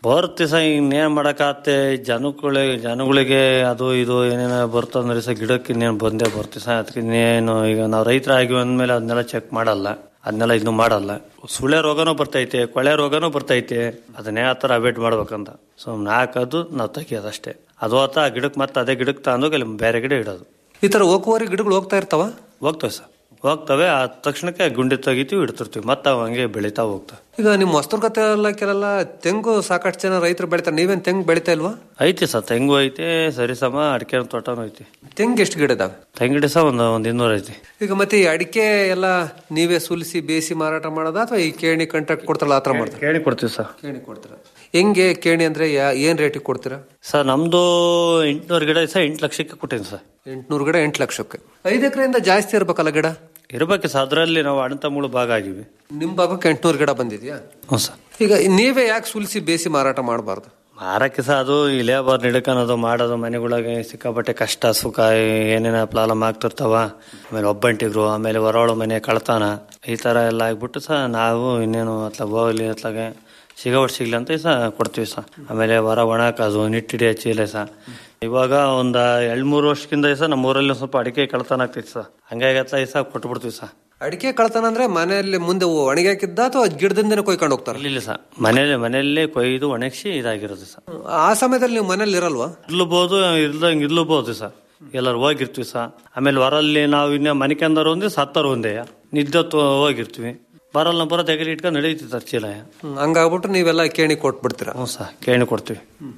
ಬರುತ್ತೆ ಸರ್ ಇನ್ನೇನ್ ಮಾಡಕ್ಕಾಗತ್ತೆ ಜನಗಳಿಗೆ ಜನಗಳಿಗೆ ಅದು ಇದು ಏನೇನೋ ಬರ್ತಂದ್ರೆ ಸರ್ ಗಿಡಕ್ಕೆ ಇನ್ನೇನು ಬಂದೇ ಬರ್ತೀವಿ ಸರ್ ಅದಕ್ಕೆ ಇನ್ನೇನು ಈಗ ನಾವು ರೈತರಾಗಿ ಅಂದ್ಮೇಲೆ ಅದನ್ನೆಲ್ಲ ಚೆಕ್ ಮಾಡಲ್ಲ ಅದನ್ನೆಲ್ಲ ಇನ್ನು ಮಾಡಲ್ಲ ಸುಳೆ ರೋಗನೂ ಬರ್ತೈತೆ ಕೊಳೆ ರೋಗನೂ ಬರ್ತೈತೆ ಅದನ್ನೇ ಆ ಥರ ಅವಾಯ್ಡ್ ಮಾಡ್ಬೇಕಂತ ಸುಮ್ಮನೆ ಹಾಕೋದು ನಾವು ತೆಗಿಯೋದಷ್ಟೇ ಅದು ಆತ ಆ ಗಿಡಕ್ಕೆ ಮತ್ತೆ ಅದೇ ಗಿಡಕ್ಕೆ ತಗೊಂಡೋಗಿ ಅಲ್ಲಿ ಬೇರೆ ಗಿಡ ಇಡೋದು ಈ ತರ ಹೋಗುವವರೆ ಗಿಡಗಳು ಹೋಗ್ತಾ ಇರ್ತಾವ ಹೋಗ್ತವೆ ಸರ್ ಹೋಗ್ತವೆ ಆ ತಕ್ಷಣಕ್ಕೆ ಗುಂಡಿ ತೆಗಿತೀವಿ ಇಡ್ತಿರ್ತೀವಿ ಮತ್ತೆ ಅವು ಹಂಗೆ ಬೆಳೀತಾ ಹೋಗ್ತವೆ ಈಗ ನಿಮ್ಮ ಹೊಸ್ತುರ್ಗತ್ತೆ ಎಲ್ಲಕ್ಕೆಲ್ಲ ತೆಂಗು ಸಾಕಷ್ಟು ಜನ ರೈತರು ಬೆಳಿತಾರೆ ನೀವೇನ್ ತೆಂಗು ಬೆಳಿತಾ ಇಲ್ವಾ ಐತಿ ಸರ್ ತೆಂಗು ಐತಿ ಸರಿ ಸಮ ಅಡಿಕೆ ತೋಟನೂ ಐತಿ ತೆಂಗು ಎಷ್ಟು ಗಿಡ ಇದಾವೆ ತೆಂಗಿಡ ಸಹ ಒಂದು ಒಂದು ಇನ್ನೂರು ಐತಿ ಈಗ ಮತ್ತೆ ಈ ಅಡಿಕೆ ಎಲ್ಲ ನೀವೇ ಸುಲಿಸಿ ಬೇಯಿಸಿ ಮಾರಾಟ ಮಾಡೋದಾ ಅಥವಾ ಈ ಕೇಣಿ ಕಾಂಟ್ರಾಕ್ಟ್ ಕೊಡ್ತಾರಲ್ಲ ಆತರ ಮಾಡ್ತಾರೆ ಕೇಳಿ ಕೊಡ್ತೀವಿ ಸರ್ ಕೇಣಿ ಕೊಡ್ತೀರಾ ಹೆಂಗೆ ಕೇಣಿ ಅಂದ್ರೆ ಯಾ- ಏನ್ ರೇಟಿಗೆ ಕೊಡ್ತೀರಾ ಸರ್ ನಮ್ದು ಎಂಟ್ನೂರು ಗಿಡ ಸರ್ ಎಂಟು ಲಕ್ಷಕ್ಕೆ ಕೊಟ್ಟಿನಿ ಸರ್ ಎಂಟ್ನೂರು ಗಿಡ ಎಂಟು ಲಕ್ಷಕ್ಕೆ ಐದು ಎಕರೆಯಿಂದ ಜಾಸ್ತಿ ಇರ್ಬೇಕಲ್ಲ ಗಿಡ ಇರ್ಬೇಕು ಸರ್ ಅದರಲ್ಲಿ ನಾವು ಅಣ್ಣ ತಮ್ಮಗಳು ಭಾಗ ಆಗಿವಿ ನಿಮ್ ಭಾಗಕ್ಕೆ ಎಂಟ್ನೂರು ಗಿಡ ಬಂದಿದ್ಯಾ ಹ್ಞೂ ಸರ್ ಈಗ ನೀವೇ ಯಾಕೆ ಸುಲಿಸಿ ಬೇಯಿಸಿ ಮಾರಾಟ ಮಾಡಬಾರ್ದು ಮಾರಕ್ಕೆ ಸಹ ಅದು ಈ ಲೇಬರ್ ನಿಡ್ಕೊಳೋದು ಮಾಡೋದು ಮನೆಗಳಿಗೆ ಸಿಕ್ಕಾಪಟ್ಟೆ ಕಷ್ಟ ಸುಖ ಏನೇನ ಪ್ರಾಬ್ಲಮ್ ಆಗ್ತಿರ್ತಾವ ಆಮೇಲೆ ಒಬ್ಬಂಟಿಗ್ರು ಆಮೇಲೆ ಹೊರವಳು ಮನೆ ಕಳ್ತಾನ ಈ ತರ ಎಲ್ಲ ಆಗ್ಬಿಟ್ಟು ಸಹ ನಾವು ಇನ್ನೇನು ಅತ್ಲಾಗ ಹೋಗ್ಲಿ ಅತ್ಲಾಗೆ ಸಿಗೋವಟ್ಟು ಸಿಗ್ಲಿ ಅಂತ ಸಹ ಕೊಡ್ತೀವಿ ಸಹ ಆಮೇಲೆ ಹೊರ ಒಣಾಕೋದು ನಿಟ್ಟಿಡಿ ಚೀಲೆ ಸಹ ಇವಾಗ ಒಂದ್ ಎರಡ್ ಮೂರು ವರ್ಷಕ್ಕಿಂತ ಸಹ ನಮ್ಮ ಊರಲ್ಲಿ ಸ್ವಲ್ಪ ಅಡಿಕೆ ಕಳ್ತನ ಆಗ್ತೈತಿ ಸರ್ ಹಂಗಾಗಿ ಅತ್ಲ ಸಹ ಕೊಟ್ಟು ಬಿಡ್ತೀವಿ ಸರ್ ಅಡಿಕೆ ಕಳ್ತನ ಅಂದ್ರೆ ಮನೆಯಲ್ಲಿ ಮುಂದೆ ಒಣಗಿ ಹಾಕಿದ್ದ ಅಥವಾ ಗಿಡದಿಂದನೇ ಕೊಯ್ಕೊಂಡು ಹೋಗ್ತಾರೆ ಇಲ್ಲ ಸರ್ ಮನೇಲಿ ಮನೆಯಲ್ಲೇ ಕೊಯ್ದು ಒಣಗಿಸಿ ಇದಾಗಿರೋದು ಸರ್ ಆ ಸಮಯದಲ್ಲಿ ನೀವು ಮನೇಲಿ ಇರಲ್ವಾ ಇರ್ಲಬಹುದು ಇರ್ದಂಗೆ ಇರ್ಲಬಹುದು ಸರ್ ಎಲ್ಲರೂ ಹೋಗಿರ್ತೀವಿ ಸರ್ ಆಮೇಲೆ ಹೊರಲ್ಲಿ ನಾವು ಇನ್ನೇ ಮನಿಕಂದರು ಒಂದೇ ಸತ್ತರು ಒಂದೇ ನಿದ್ದತ್ತು ಹೋಗಿರ್ತೀವಿ ಬರಲ್ಲ ಬರೋ ತೆಗಲಿ ಇಟ್ಕೊಂಡು ನಡೀತಿರ್ತಾರೆ ಚೀಲ ಹ್ಮ್, ಹಂಗಾಗ್ಬಿಟ್ಟು ನೀವೆಲ್ಲ ಕೇಣಿ ಕೊಟ್ಬಿಡ್ತೀರಾ ಹ್ಞೂ ಸರ್ ಕೇಳಿ ಕೊಡ್ತೀವಿ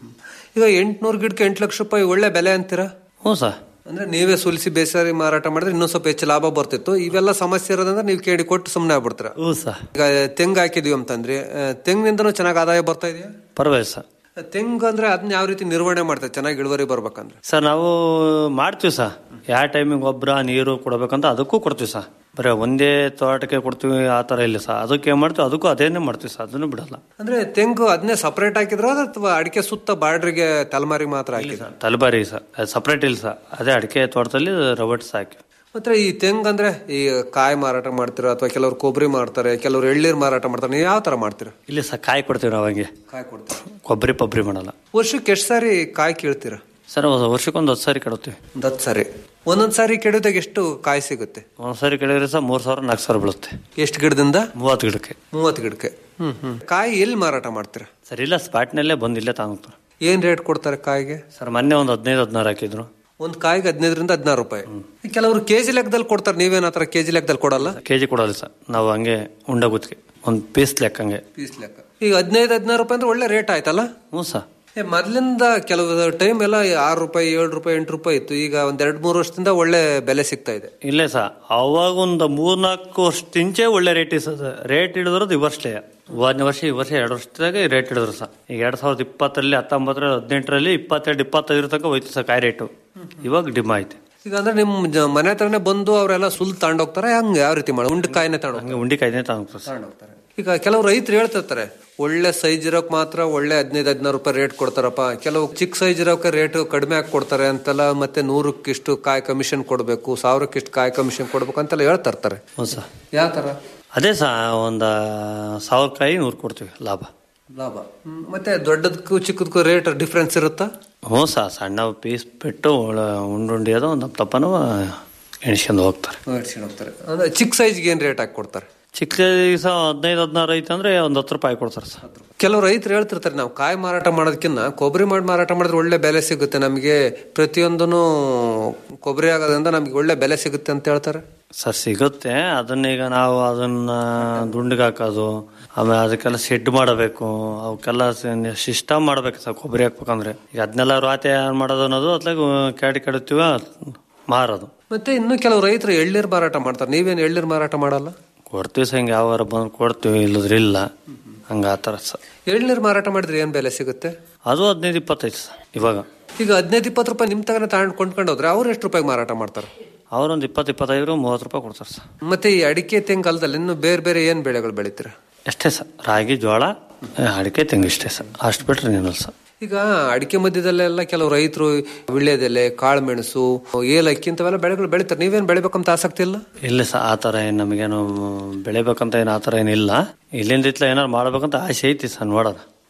ಈಗ ಎಂಟ್ನೂರು ಗಿಡಕ್ಕೆ ಎಂಟು ಲಕ್ಷ ರೂಪಾಯಿ ಒಳ್ಳೆ ಬೆಲೆ ಅಂತೀರಾ ಹ್ಞೂ ಸರ್ ಅಂದ್ರೆ ನೀವೇ ಸುಲಿಸಿ ಬೇಸಾರಿ ಮಾರಾಟ ಮಾಡಿದ್ರೆ ಇನ್ನೂ ಸ್ವಲ್ಪ ಹೆಚ್ಚು ಲಾಭ ಬರ್ತಿತ್ತು ಇವೆಲ್ಲ ಸಮಸ್ಯೆ ಇರೋದಂದ್ರೆ ನೀವು ಕೇಳಿ ಕೊಟ್ಟು ಸುಮ್ಮನೆ ಆಗ್ಬಿಡ್ತೀರಾ ಹ್ಞೂ ಸರ್ ಈಗ ತೆಂಗು ಹಾಕಿದೀವಿ ಅಂತಂದ್ರೆ ಆ, ತೆಂಗಿನಿಂದನೂ ಚೆನ್ನಾಗಿ ಆದಾಯ ಬರ್ತಾ ಇದೆಯಾ ಪರವಾಗಿಲ್ಲ ಸರ್ ತೆಂಗು ಅಂದ್ರೆ ಅದನ್ನ ಯಾವ ರೀತಿ ನಿರ್ವಹಣೆ ಮಾಡ್ತಾರೆ ಚೆನ್ನಾಗಿ ಇಳುವರಿ ಬರ್ಬೇಕಂದ್ರೆ ಸರ್ ನಾವು ಮಾಡ್ತೀವಿ ಸರ್ ಯಾವ ಟೈಮಿಗೆ ಗೊಬ್ಬರ ನೀರು ಕೊಡ್ಬೇಕಂತ ಅದಕ್ಕೂ ಕೊಡ್ತೀವಿ ಸರ್ ಬರೀ ಒಂದೇ ತೋಟಕ್ಕೆ ಕೊಡ್ತೀವಿ ಆ ಥರ ಇಲ್ಲ ಸರ್ ಅದಕ್ಕೆ ಏನ್ ಮಾಡ್ತೀವಿ ಅದಕ್ಕೂ ಅದೇನೇ ಮಾಡ್ತೀವಿ ಸರ್ ಅದನ್ನು ಬಿಡಲ್ಲ ಅಂದ್ರೆ ತೆಂಗು ಅದನ್ನೇ ಸಪರೇಟ್ ಹಾಕಿದ್ರ ಅಥವಾ ಅಡಿಕೆ ಸುತ್ತ ಬಾರ್ಡ್ರಿಗೆ ತಲೆಮಾರಿಗೆ ಮಾತ್ರ ಹಾಕಿದ್ರ ತಲಬಾರಿ ಸರ್ ಅದು ಸಪ್ರೇಟ್ ಇಲ್ಲ ಸರ್ ಅದೇ ಅಡಿಕೆ ತೋಟದಲ್ಲಿ ರಬಟ್ಸ್ ಹಾಕಿ ಮತ್ತೆ ಈ ತೆಂಗು ಅಂದ್ರೆ ಈ ಕಾಯಿ ಮಾರಾಟ ಮಾಡ್ತೀರಾ ಅಥವಾ ಕೆಲವರು ಕೊಬ್ಬರಿ ಮಾಡ್ತಾರೆ ಕೆಲವರು ಎಳ್ಳೀರ್ ಮಾರಾಟ ಮಾಡ್ತಾರೆ ನೀವು ಯಾವ ತರ ಮಾಡ್ತೀರಾ ಇಲ್ಲಿ ಸರ್ ಕಾಯಿ ಕೊಡ್ತೀವಿ ನಾವು ಹಂಗೆ ಕಾಯಿ ಕೊಡ್ತೀರಾ ಕೊಬ್ಬರಿ ಪಬ್ಬರಿ ಮಾಡಲ್ಲ ವರ್ಷಕ್ಕೆ ಎಷ್ಟು ಸಾರಿ ಕಾಯಿ ಕೀಳ್ತೀರಾ ಸರ್ ವರ್ಷಕ್ಕೊಂದು ಹತ್ತು ಸಾರಿ ಕೆಡುತ್ತೀವಿ ಒಂದ್ ಹತ್ತು ಸಾರಿ ಒಂದೊಂದ್ ಸಾರಿ ಕೆಡೋದಾಗ ಎಷ್ಟು ಕಾಯಿ ಸಿಗುತ್ತೆ ಒಂದ್ ಸಾರಿ ಕೆಡಿದ್ರೆ ಸರ್ ಮೂರ್ ಸಾವಿರ ನಾಲ್ಕು ಸಾವಿರ ಬೀಳುತ್ತೆ ಎಷ್ಟು ಗಿಡದಿಂದ ಮೂವತ್ತು ಗಿಡಕ್ಕೆ ಮೂವತ್ತು ಗಿಡಕ್ಕೆ ಹ್ಮ್ ಹ್ಮ್ ಕಾಯಿ ಎಲ್ಲಿ ಮಾರಾಟ ಮಾಡ್ತೀರಾ ಸರ್ ಇಲ್ಲ ಸ್ಪಾಟ್ನಲ್ಲೇ ಬಂದು ಇಲ್ಲೇ ತಗೊಂಡ್ತಾರೆ ಏನ್ ರೇಟ್ ಕೊಡ್ತಾರೆ ಕಾಯಿಗೆ ಸರ್ ಮೊನ್ನೆ ಒಂದು ಹದಿನೈದು ಹದಿನಾರು ಹಾಕಿದ್ರು ಒಂದ್ ಕಾಯಿಗೆ ಹದಿನೈದರಿಂದ ಹದಿನಾರು ರೂಪಾಯಿ ಕೆಲವರು ಕೆಜಿ ಲೆಕ್ಕದಲ್ಲಿ ಕೊಡ್ತಾರೆ ನೀವೇನ್ ಆತರ ಕೆಜಿ ಲೆಕ್ಕದಲ್ಲಿ ಕೊಡಲ್ಲ ಕೆಜಿ ಕೊಡಲ್ಲ ಸರ್ ನಾವು ಹಂಗೆ ಉಂಡ ಗುತ್ತಿಗೆ ಒಂದು ಪೀಸ್ ಲೆಕ್ಕಂಗೆ ಪೀಸ್ ಲೆಕ್ಕ ಈಗ ಹದಿನೈದು ಹದಿನಾರು ರೂಪಾಯಿ ಅಂದ್ರೆ ಒಳ್ಳೆ ರೇಟ್ ಆಯ್ತಲ್ಲ ಹ್ಞೂ ಸರ್ ಏ, ಮೊದ್ಲಿಂದ ಕೆಲವು ಟೈಮ್ ಎಲ್ಲ ಆರು ರೂಪಾಯಿ ಏಳು ರೂಪಾಯಿ ಎಂಟು ರೂಪಾಯಿ ಇತ್ತು ಈಗ ಒಂದ್ ಎರಡ್ ಮೂರು ವರ್ಷದಿಂದ ಒಳ್ಳೆ ಬೆಲೆ ಸಿಗ್ತಾ ಇದೆ ಇಲ್ಲೇ ಸರ್ ಅವಾಗ ಒಂದು ಮೂರ್ನಾಲ್ಕು ವರ್ಷದಿಂಚೆ ಒಳ್ಳೆ ರೇಟ್ ಸರ್ ರೇಟ್ ಹಿಡಿದ್ರದ್ದು ಈ ವರ್ಷಲೇ ಹೋದನೇ ವರ್ಷ ಈ ವರ್ಷ ಎರಡು ವರ್ಷದಾಗ ರೇಟ್ ಹಿಡಿದ್ರು ಸರ್ ಈಗ ಎರಡ್ ಸಾವಿರದ ಇಪ್ಪತ್ತರಲ್ಲಿ ಹತ್ತೊಂಬತ್ತರಲ್ಲಿ ಹದಿನೆಂಟರಲ್ಲಿ ಇಪ್ಪತ್ತೆರಡು ಇಪ್ಪತ್ತೈದರ ತನಕ ಹೋಯ್ತು ಸರ್ ಕಾಯಿ ರೇಟು ಇವಾಗ ಡಿಮ್ ಆಯ್ತು ಈಗ ಅಂದ್ರೆ ನಿಮ್ ಜ- ಮನೆ ಹತ್ರನೇ ಬಂದು ಅವರೆಲ್ಲ ಸುಲ್ ತಗೊಂಡೋಗ್ತಾರೆ ಹಂಗ ಯಾವ ರೀತಿ ಮಾಡ ಉಂಡ್ ಕಾಯಿನೇ ತಗೊಂಡ್ ಹಂಗೆ ಉಂಡಿ ಕಾಯ್ದೆ ತಗೊಂಡ್ರು ಸರ್ ಈಗ ಕೆಲವು ರೈತರು ಹೇಳ್ತಿರ್ತಾರೆ ಒಳ್ಳೆ ಸೈಜ್ ಇರೋಕ್ ಮಾತ್ರ ಒಳ್ಳೆ ಹದಿನೈದು ಹದಿನಾರು ರೂಪಾಯಿ ರೇಟ್ ಕೊಡ್ತಾರಪ್ಪ ಕೆಲವು ಚಿಕ್ಕ ಸೈಜ್ ಇರೋಕೆ ರೇಟ್ ಕಡಿಮೆ ಹಾಕಿ ಕೊಡ್ತಾರೆ ಅಂತೆಲ್ಲ ಮತ್ತೆ ನೂರಕ್ಕಿಷ್ಟು ಕಾಯಿ ಕಮಿಷನ್ ಕೊಡಬೇಕು ಸಾವಿರಕ್ಕಿಷ್ಟು ಕಾಯಿ ಕಮಿಷನ್ ಕೊಡ್ಬೇಕು ಅಂತೆಲ್ಲ ಹೇಳ್ತಾ ಇರ್ತಾರೆ ಹ್ಞೂ ಸರ್ ಯಾವ ತರ ಅದೇ ಸರ್ ಒಂದು ಸಾವಿರ ಕಾಯಿ ನೂರು ಕೊಡ್ತೀವಿ ಲಾಭ ಲಾಭ ಹ್ಮ್. ಮತ್ತೆ ದೊಡ್ಡದಕ್ಕೂ ಚಿಕ್ಕದಕ್ಕೂ ರೇಟ್ ಡಿಫ್ರೆನ್ಸ್ ಇರುತ್ತಾ ಹ್ಞೂ ಸರ್ ಸಣ್ಣ ಪೀಸ್ ಬಿಟ್ಟು ಒಳ ಉಂಡುಂಡಿ ಅದು ಒಂದು ತಪ್ಪನು ಎಣಿಸ್ಕೊಂಡು ಹೋಗ್ತಾರೆ ಇಟ್ಸ್ಕೊಂಡ್ ಹೋಗ್ತಾರೆ ಅಂದ್ರೆ ಚಿಕ್ಕ ಸೈಜ್ಗೆ ಏನ್ ರೇಟ್ ಹಾಕಿ ಕೊಡ್ತಾರೆ ಚಿಕ್ಕ ಸಹ ಹದಿನೈದು ಹದಿನಾರು ಐತೆ ಅಂದ್ರೆ ಒಂದು ಹತ್ತು ರೂಪಾಯಿ ಕೊಡ್ತಾರೆ ಸರ್ ಕೆಲವು ರೈತರು ಹೇಳ್ತಿರ್ತಾರೆ ನಾವು ಕಾಯಿ ಮಾರಾಟ ಮಾಡೋದಕ್ಕಿಂತ ಕೊಬ್ಬರಿ ಮಾಡಿ ಮಾರಾಟ ಮಾಡಿದ್ರೆ ಒಳ್ಳೆ ಬೆಲೆ ಸಿಗುತ್ತೆ ನಮಗೆ ಪ್ರತಿಯೊಂದೂ ಕೊಬ್ಬರಿ ಆಗೋದ್ರಿಂದ ನಮ್ಗೆ ಒಳ್ಳೆ ಬೆಲೆ ಸಿಗುತ್ತೆ ಅಂತ ಹೇಳ್ತಾರೆ ಸರ್ ಸಿಗುತ್ತೆ ಅದನ್ನೀಗ ನಾವು ಅದನ್ನ ದುಂಡಿಗೆ ಹಾಕೋದು ಆಮೇಲೆ ಅದಕ್ಕೆಲ್ಲ ಶೆಡ್ ಮಾಡಬೇಕು ಅವಕ್ಕೆಲ್ಲ ಸಿಸ್ಟಮ್ ಮಾಡ್ಬೇಕು ಸರ್ ಕೊಬ್ಬರಿ ಹಾಕ್ಬೇಕಂದ್ರೆ ಈಗ ಅದನ್ನೆಲ್ಲ ರಾತೆ ಏನ್ ಮಾಡೋದು ಅನ್ನೋದು ಅತ್ಲಾಗ ಕೆಡಿ ಕೆಡುತ್ತೀವ ಮಾರೋದು ಮತ್ತೆ ಇನ್ನು ಕೆಲವು ರೈತರು ಎಳ್ನೀರ್ ಮಾರಾಟ ಮಾಡ್ತಾರೆ ನೀವೇನು ಎಳ್ನೀರ್ ಮಾರಾಟ ಮಾಡಲ್ಲ ಕೊಡ್ತೀವಿ ಸರ್ ಹಿಂಗೆ ಯಾವಾರ ಬಂದು ಕೊಡ್ತೀವಿ ಇಲ್ಲದ್ರೆ ಇಲ್ಲ ಹಂಗ ಆ ಥರ ಸರ್ ಎಳ್ನೀರ್ ಮಾರಾಟ ಮಾಡಿದ್ರೆ ಏನ್ ಬೆಲೆ ಸಿಗುತ್ತೆ ಅದು ಹದಿನೈದು ಇಪ್ಪತ್ತೈದು ಸರ್ ಇವಾಗ ಈಗ ಹದಿನೈದು ಇಪ್ಪತ್ತು ರೂಪಾಯಿ ನಿಮ್ ತಗನ ತಗೊಂಡು ಕೊಂಡ್ಕೊಂಡು ಹೋದ್ರೆ ಅವ್ರು ಎಷ್ಟು ರೂಪಾಯಿ ಮಾರಾಟ ಮಾಡ್ತಾರೆ ಅವ್ರೊಂದು ಇಪ್ಪತ್ತು ಇಪ್ಪತ್ತೈದು ಮೂವತ್ತು ರೂಪಾಯಿ ಕೊಡ್ತಾರೆ ಸರ್ ಮತ್ತೆ ಈ ಅಡಿಕೆ ತೆಂಗು ಅಲ್ದಲ್ಲಿ ಇನ್ನು ಬೇರೆ ಬೇರೆ ಏನ್ ಬೆಳೆಗಳು ಬೆಳಿತೀರಾ ಅಷ್ಟೇ ಸರ್ ರಾಗಿ ಜೋಳ ಅಡಿಕೆ ತೆಂಗು ಇಷ್ಟೇ ಸರ್ ಅಷ್ಟು ಬಿಟ್ರೆ ಏನಿಲ್ಲ ಸರ್ ಈಗ ಅಡಿಕೆ ಮಧ್ಯದಲ್ಲೆಲ್ಲ ಕೆಲವು ರೈತರು ವಿಳ್ಯದೆಲೆ ಕಾಳುಮೆಣಸು ಏಲಕ್ಕಿ ಇಂಥವೆಲ್ಲ ಬೆಳೆಗಳು ಬೆಳಿತಾರೆ ನೀವೇನ್ ಬೆಳಿಬೇಕಂತ ಆಸಕ್ತಿ ಇಲ್ಲ ಇಲ್ಲ ಸರ್ ಆ ಥರ ಏನು ನಮಗೇನು ಬೆಳಿಬೇಕಂತ ಏನು ಆ ಥರ ಏನಿಲ್ಲ ಇಲ್ಲಿಂದ ಇತ್ಲ ಏನಾರು ಮಾಡ್ಬೇಕಂತ ಆಸೆ ಐತಿ ಸರ್ ನೋಡೋಣ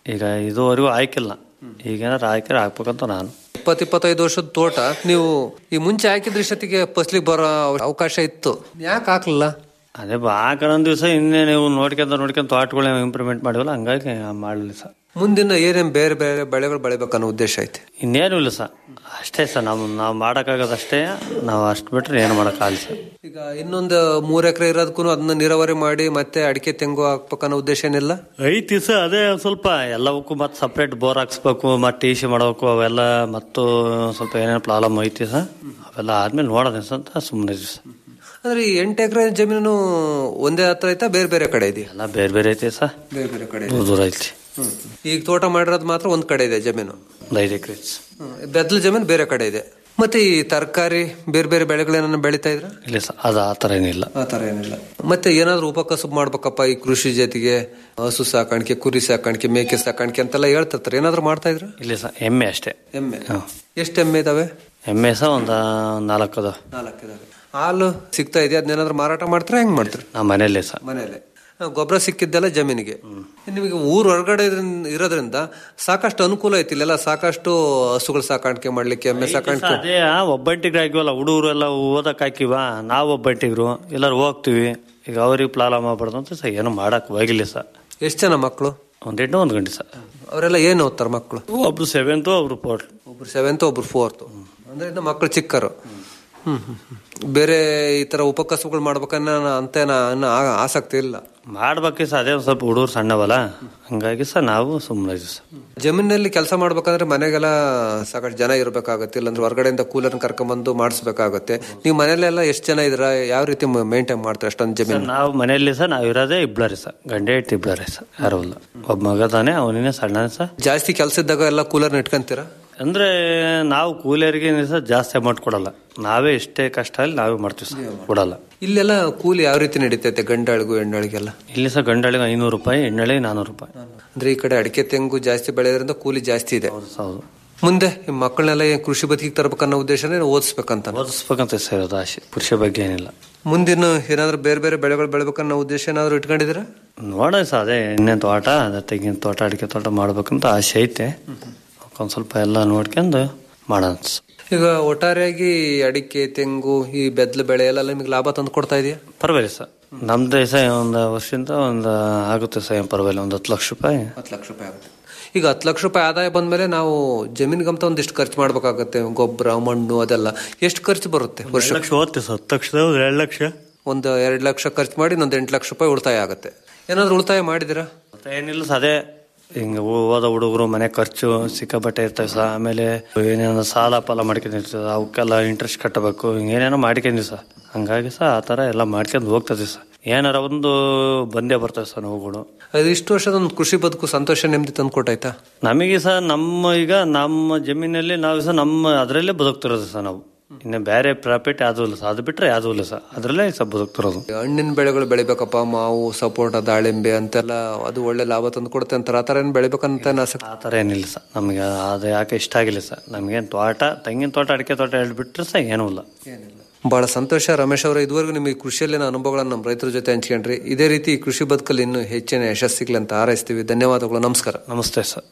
ಈಗ ಇದುವರೆಗೂ ಆಯ್ಕಿಲ್ಲ ಈಗೇನಾರು ಆಯ್ಕೆ ಹಾಕ್ಬೇಕಂತ ನಾನು ಇಪ್ಪತ್ತು ಇಪ್ಪತ್ತೈದು ವರ್ಷದ ತೋಟ ನೀವು ಈ ಮುಂಚೆ ಹಾಕಿದ್ರ ಇಷ್ಟೊತ್ತಿಗೆ ಫಸ್ಲಿಗೆ ಬರೋ ಅವಕಾಶ ಇತ್ತು ಯಾಕೆ ಹಾಕ್ಲಿಲ್ಲ ಅದೇ ಹಾಕೋಣ ದಿವಸ ಇನ್ನೇ ನೀವು ನೋಡ್ಕೊಂತ ನೋಡ್ಕೊಂತ ತೋಟಗಳನ್ನ ಇಂಪ್ರೂವ್ಮೆಂಟ್ ಮಾಡಿವಲ್ಲ ಹಂಗಾಗಿ ಮಾಡಲಿಲ್ಲ ಸರ್ ಮುಂದಿನ ಏನೇನ್ ಬೇರೆ ಬೇರೆ ಬೆಳೆಗಳು ಬೆಳಿಬೇಕನ್ನೋ ಉದ್ದೇಶ ಐತಿ ಇನ್ನೇನು ಇಲ್ಲ ಸರ್ ಅಷ್ಟೇ ಸರ್ ನಾವು ನಾವು ಮಾಡೋಕ್ಕಾಗೋದಷ್ಟೇ ನಾವು ಅಷ್ಟು ಬಿಟ್ರೆ ಏನು ಮಾಡೋಕ್ಕಾಗಲ್ಲ ಸರ್ ಈಗ ಇನ್ನೊಂದು ಮೂರ್ ಎಕರೆ ಇರೋದಕ್ಕೂ ಅದನ್ನ ನೀರಾವರಿ ಮಾಡಿ ಮತ್ತೆ ಅಡಿಕೆ ತೆಂಗು ಹಾಕ್ಬೇಕನ್ನೋ ಉದ್ದೇಶ ಏನಿಲ್ಲ ಐತಿ ಸರ್ ಅದೇ ಒಂದ್ ಸ್ವಲ್ಪ ಎಲ್ಲವಕ್ಕೂ ಮತ್ತೆ ಸಪ್ರೇಟ್ ಬೋರ್ ಹಾಕ್ಸ್ಬೇಕು ಮತ್ತೆ ಟಿ ಸಿ ಮಾಡಬೇಕು ಅವೆಲ್ಲ ಮತ್ತು ಸ್ವಲ್ಪ ಏನೇನು ಪ್ರಾಬ್ಲಮ್ ಐತಿ ಸರ್ ಅವೆಲ್ಲ ಆದ್ಮೇಲೆ ನೋಡೋಣ ಅಂತ ಸುಮ್ಮನೆ ಇದ್ವಿ ಸರ್ ಅಂದ್ರೆ ಈ ಎಂಟು ಎಕರೆ ಜಮೀನು ಒಂದೇ ಹತ್ರ ಐತಾ ಬೇರೆ ಬೇರೆ ಕಡೆ ಇದೆಯಾ ಎಲ್ಲ ಬೇರೆ ಬೇರೆ ಐತಿ ಸರ್ ಬೇರೆ ಬೇರೆ ಕಡೆ ದೂರ ದೂರ ಐತಿ ಈಗ ತೋಟ ಮಾಡಿರೋದು ಮಾತ್ರ ಒಂದ್ ಕಡೆ ಇದೆ ಜಮೀನು ಒಂದು ಐದು ಎಕರೆ ಐತಿ ಬೆದ್ಲ ಜಮೀನು ಬೇರೆ ಕಡೆ ಇದೆ ಮತ್ತೆ ಈ ತರಕಾರಿ ಬೇರೆ ಬೇರೆ ಬೆಳೆಗಳೇನ ಬೆಳಿತಾ ಇದ್ರ ಇಲ್ಲ ಸರ್ ಅದು ಆ ಥರ ಏನಿಲ್ಲ ಆ ತರ ಏನಿಲ್ಲ ಮತ್ತೆ ಏನಾದ್ರೂ ಉಪಕಸಬು ಮಾಡ್ಬೇಕಪ್ಪ ಈ ಕೃಷಿ ಜೊತೆಗೆ ಹಸು ಸಾಕಾಣಿಕೆ ಕುರಿ ಸಾಕಾಣಿಕೆ ಮೇಕೆ ಸಾಕಾಣಿಕೆ ಅಂತೆಲ್ಲ ಹೇಳ್ತಿರ್ತಾರೆ ಏನಾದ್ರೂ ಮಾಡ್ತಾ ಇದ್ರ ಇಲ್ಲ ಸರ್ ಎಮ್ಮೆ ಅಷ್ಟೇ ಎಮ್ಮೆ ಎಷ್ಟು ಎಮ್ಮೆ ಇದಾವೆ ಎಮ್ಮೆ ಸಹ ಒಂದು ನಾಲ್ಕು ಅದಾವ ನಾಲ್ಕು ಇದಾವೆ ಹಾಲು ಸಿಗ್ತಾ ಇದೆಯಾ ಅದನ್ನೇನಾದ್ರೂ ಮಾರಾಟ ಮಾಡ್ತಾರೆ ಹೆಂಗ್ ಮಾಡ್ತಾರೆ ನಮ್ಮ ಮನೇಲಿ ಸರ್ ಮನೆಯಲ್ಲೇ ಗೊಬ್ಬರ ಸಿಕ್ಕಿದ್ದೆಲ್ಲ ಜಮೀನಿಗೆ ನಿಮಗೆ ಊರ್ ಹೊರಗಡೆ ಇದ್ರಿಂದ- ಇರೋದ್ರಿಂದ ಸಾಕಷ್ಟು ಅನುಕೂಲ ಐತಿ ಇಲ್ಲೆಲ್ಲ ಸಾಕಷ್ಟು ಹಸುಗಳು ಸಾಕಾಣಿಕೆ ಮಾಡ್ಲಿಕ್ಕೆ ಎಮ್ಮೆ ಸಾಕಾಣಿಕೆ ಅದೇ ಒಬ್ಬಂಟಿಗ್ರು ಆಗಿವಲ್ಲ ಹುಡುಗರು ಎಲ್ಲ ಓದಕ್ ಹಾಕಿವ ನಾವು ಒಬ್ಬಂಟಿಗ್ರು ಎಲ್ಲರೂ ಹೋಗ್ತೀವಿ ಈಗ ಅವ್ರಿಗೆ ಪ್ರಾಬ್ಲಮ್ ಆಗ್ಬಾರ್ದು ಅಂತ ಸರ್ ಏನು ಮಾಡಕ್ ಹೋಗಿಲ್ಲ ಸರ್ ಎಷ್ಟು ಜನ ಮಕ್ಕಳು ಒಂದ್ ಎಂಟು ಒಂದ್ ಗಂಟೆ ಸರ್ ಅವರೆಲ್ಲ ಏನು ಓದ್ತಾರೆ ಮಕ್ಕಳು ಒಬ್ರು ಸೆವೆಂತು ಒಬ್ರು ಫೋರ್ತ್ ಒಬ್ರು ಸೆವೆಂತ್ ಒಬ್ರು ಫೋರ್ತ್ ಅಂದ್ರೆ ಇನ್ನು ಮಕ್ಕಳು ಚಿಕ್ಕರು ಹ್ಮ್ ಹ್ಮ್ ಹ್ಮ್. ಬೇರೆ ಈ ತರ ಉಪಕಸಬುಗಳು ಮಾಡ್ಬೇಕನ್ನ ಅಂತ ಏನ- ಅನ್ನೋ ಆ- ಆಸಕ್ತಿ ಇಲ್ಲ ಮಾಡ್ಬೇಕಿ ಸರ್ ಅದೇ ಒಂದ್ ಸ್ವಲ್ಪ ಹುಡುಗರು ಸಣ್ಣವಲ್ಲ ಹಂಗಾಗಿ ಸರ್ ನಾವು ಸುಮ್ಮನೆ ಇದೀವಿ ಸರ್ ಜಮೀನಲ್ಲಿ ಕೆಲಸ ಮಾಡ್ಬೇಕಂದ್ರೆ ಮನೆಗೆಲ್ಲ ಸಾಕಷ್ಟು ಜನ ಇರ್ಬೇಕಾಗತ್ತೆ ಇಲ್ಲಾಂದ್ರೆ ಹೊರಗಡೆಯಿಂದ ಕೂಲರ್ ಕರ್ಕೊಂಡ್ಬಂದು ಮಾಡಿಸ್ಬೇಕಾಗತ್ತೆ ನೀವು ಮನೇಲೆಲ್ಲ ಎಷ್ಟು ಜನ ಇದ್ರ ಯಾವ ರೀತಿ ಮೇಂಟೈನ್ ಮಾಡ್ತಾರೆ ಅಷ್ಟೊಂದು ಸರ್ ಜಮೀನು ನಾವು ಮನೆಯಲ್ಲಿ ಸರ್ ನಾವು ಇರೋದೇ ಇಬ್ಳರಿ ಸರ್ ಗಂಡೆ ಇಟ್ಟು ಇಬ್ಳರಿ ಸರ್ ಯಾರು ಇಲ್ಲ ಒಬ್ಬ ಮಗ ತಾನೆ ಅವನಿನೇ ಸಣ್ಣ ಸರ್ ಜಾಸ್ತಿ ಕೆಲಸ ಇದ್ದಾಗ ಎಲ್ಲ ಕೂಲರ್ ಇಟ್ಕೊಂತೀರಾ ಅಂದ್ರೆ ನಾವು ಕೂಲಿಯರಿಗೆ ಸರ್ ಜಾಸ್ತಿ ಅಮೌಂಟ್ ಕೊಡಲ್ಲ ನಾವೇ ಎಷ್ಟೇ ಕಷ್ಟ ಅಲ್ಲಿ ನಾವೇ ಮಾಡ್ತೀವಿ ಸರ್ ಕೊಡಲ್ಲ ಇಲ್ಲೆಲ್ಲ ಕೂಲಿ ಯಾವ ರೀತಿ ನಡೀತೈತೆ ಗಂಡಾಳಿಗೂ ಹೆಣ್ಣಾಳಿಗೆಲ್ಲ ಇಲ್ಲಿ ಸರ್ ಗಂಡಳಿಗೆ ಐನೂರು ರೂಪಾಯಿ ಹೆಣ್ಣಳಿಗೆ ನಾನೂರು ರೂಪಾಯಿ ಅಂದ್ರೆ ಈ ಕಡೆ ಅಡಿಕೆ ತೆಂಗು ಜಾಸ್ತಿ ಬೆಳೆಯೋದ್ರಿಂದ ಕೂಲಿ ಜಾಸ್ತಿ ಇದೆ ಹೌದು ಮುಂದೆ ಈ ಮಕ್ಕಳನ್ನೆಲ್ಲ ಏನ್ ಕೃಷಿ ಬದುಕಿಗೆ ತರಬೇಕನ್ನೋ ಉದ್ದೇಶನೇ ಓದಿಸ್ಬೇಕಂತ ಓದಿಸ್ಬೇಕಂತ ಸರ್ ಅದು ಆಸೆ ಪುರುಷ ಬಗ್ಗೆ ಏನಿಲ್ಲ ಮುಂದಿನ ಏನಾದ್ರು ಬೇರೆ ಬೇರೆ ಬೆಳೆಗಳು ಬೆಳಿಬೇಕನ್ನೋ ಉದ್ದೇಶ ಏನಾದ್ರು ಇಟ್ಕೊಂಡಿದ್ದೀರಾ ನೋಡ ಸರ್ ಅದೇ ಎಣ್ಣೆ ತೋಟ ಅದೇ ತೆಂಗಿನ ತೋಟ ಅಡಿಕೆ ತೋಟ ಮಾಡ್ಬೇಕಂತ ಆಸೆ ಐತೆ ಒಂದ್ ಸ್ವಲ್ಪ ಎಲ್ಲ ನೋಡ್ಕೊಂಡು ಮಾಡೋಣ ಸರ್. ಈಗ ಒಟ್ಟಾರೆಯಾಗಿ ಅಡಿಕೆ ತೆಂಗು ಈ ಬೆದ್ಲು ಬೆಳೆ ಎಲ್ಲ ನಿಮಗೆ ಲಾಭ ತಂದು ಕೊಡ್ತಾ ಇದೆಯಾ ಪರವಾಗಿಲ್ಲ ಸರ್ ನಮ್ದು ಸರ್ ಒಂದು ವರ್ಷದಿಂದ ಒಂದು ಆಗುತ್ತೆ ಸರ್ ಏನ್ ಪರವಾಗಿಲ್ಲ ಒಂದು ಹತ್ತು ಲಕ್ಷ ರೂಪಾಯಿ ಹತ್ತು ಲಕ್ಷ ರೂಪಾಯಿ ಆಗುತ್ತೆ ಈಗ ಹತ್ತು ಲಕ್ಷ ರೂಪಾಯಿ ಆದಾಯ ಬಂದ್ಮೇಲೆ ನಾವು ಜಮೀನ್ಗಂತ ಒಂದಿಷ್ಟು ಖರ್ಚು ಮಾಡ್ಬೇಕಾಗತ್ತೆ ಗೊಬ್ಬರ ಮಣ್ಣು ಅದೆಲ್ಲ ಎಷ್ಟು ಖರ್ಚು ಬರುತ್ತೆ ವರ್ಷ ಲಕ್ಷ ಹೋಗುತ್ತೆ ಸರ್ ಹತ್ತು ಲಕ್ಷದ ಎರಡು ಲಕ್ಷ ಒಂದು ಎರಡು ಲಕ್ಷ ಖರ್ಚು ಮಾಡಿ ಇನ್ನೊಂದು ಎಂಟು ಲಕ್ಷ ರೂಪಾಯಿ ಉಳಿತಾಯ ಆಗುತ್ತೆ ಏನಾದ್ರು ಉಳಿತಾಯ ಮಾಡಿದಿರಾ ಮತ್ತೆ ಏನಿಲ್ಲ ಸರ್ ಅದೇ ಹಿಂಗ ಓದೋ ಹುಡುಗರು ಮನೆ ಖರ್ಚು ಸಿಕ್ಕಾಪಟ್ಟೆ ಇರ್ತವೆ ಸರ್ ಆಮೇಲೆ ಏನೇನೋ ಸಾಲ ಪಾಲ ಮಾಡ್ಕೊಂಡಿರ್ತದೆ ಅವಕ್ಕೆಲ್ಲ ಇಂಟ್ರೆಸ್ಟ್ ಕಟ್ಟಬೇಕು ಹಿಂಗೇನೇನೋ ಮಾಡ್ಕೊಂಡಿವಿ ಸರ್ ಹಂಗಾಗಿ ಸರ್ ಆ ಥರ ಎಲ್ಲ ಮಾಡ್ಕೊಂಡು ಹೋಗ್ತದೆ ಸರ್ ಏನಾರ ಒಂದು ಬಂದೇ ಬರ್ತವೆ ಸರ್ ನೋವುಗಳು ಅದು ಇಷ್ಟು ವರ್ಷದ ಒಂದು ಕೃಷಿ ಬದುಕು ಸಂತೋಷ ನೆಮ್ಮದಿ ತಂದು ಕೊಟ್ಟಾಯ್ತಾ ನಮಗೆ ಸರ್ ನಮ್ಮ ಈಗ ನಮ್ಮ ಜಮೀನಲ್ಲಿ ನಾವು ಸಹ ನಮ್ಮ ಅದರಲ್ಲೇ ಬದುಕ್ತಿರೋದು ಸರ್ ನಾವು ಇನ್ನು ಬೇರೆ ಪ್ರಾಫಿಟ್ ಯಾವ್ದು ಇಲ್ಲ ಸರ್ ಅದು ಬಿಟ್ರೆ ಯಾವ್ದು ಇಲ್ಲ ಸರ್ ಅದರಲ್ಲೇ ಸರ್ ಬದುಕ್ತಿರೋದು ಹಣ್ಣಿನ ಬೆಳೆಗಳು ಬೆಳಿಬೇಕಪ್ಪ ಮಾವು ಸಪೋಟ ದಾಳಿಂಬೆ ಅಂತೆಲ್ಲ ಅದು ಒಳ್ಳೆ ಲಾಭ ತಂದು ಕೊಡುತ್ತೆ ಅಂತಾರೆ ಆ ಥರ ಏನು ಬೆಳಿಬೇಕಂತ ಏನ್ ಆಸಕ್ತಿ ಆ ಥರ ಏನಿಲ್ಲ ಸರ್ ನಮಗೆ ಅದು ಯಾಕೆ ಇಷ್ಟ ಆಗಿಲ್ಲ ಸರ್ ನಮಗೇನು ತೋಟ ತೆಂಗಿನ ತೋಟ ಅಡಿಕೆ ತೋಟ ಹೇಳ್ಬಿಟ್ರೆ ಸರ್ ಏನೂ ಇಲ್ಲ ಬಹಳ ಸಂತೋಷ ರಮೇಶ್ ಅವರೇ ಇದುವರೆಗೂ ನಿಮಗೆ ಕೃಷಿಯಲ್ಲಿನ ಅನುಭವಗಳನ್ನು ನಮ್ಮ ರೈತರ ಜೊತೆ ಹಂಚ್ಕೊಂಡ್ರಿ ಇದೇ ರೀತಿ ಈ ಕೃಷಿ ಬದುಕಲ್ಲಿ ಇನ್ನೂ ಹೆಚ್ಚಿನ ಯಶಸ್ಸಿಗ್ಲಿ ಅಂತ ಹಾರೈಸ್ತೀವಿ ಧನ್ಯವಾದಗಳು ನಮಸ್ಕಾರ ನಮಸ್ತೆ ಸರ್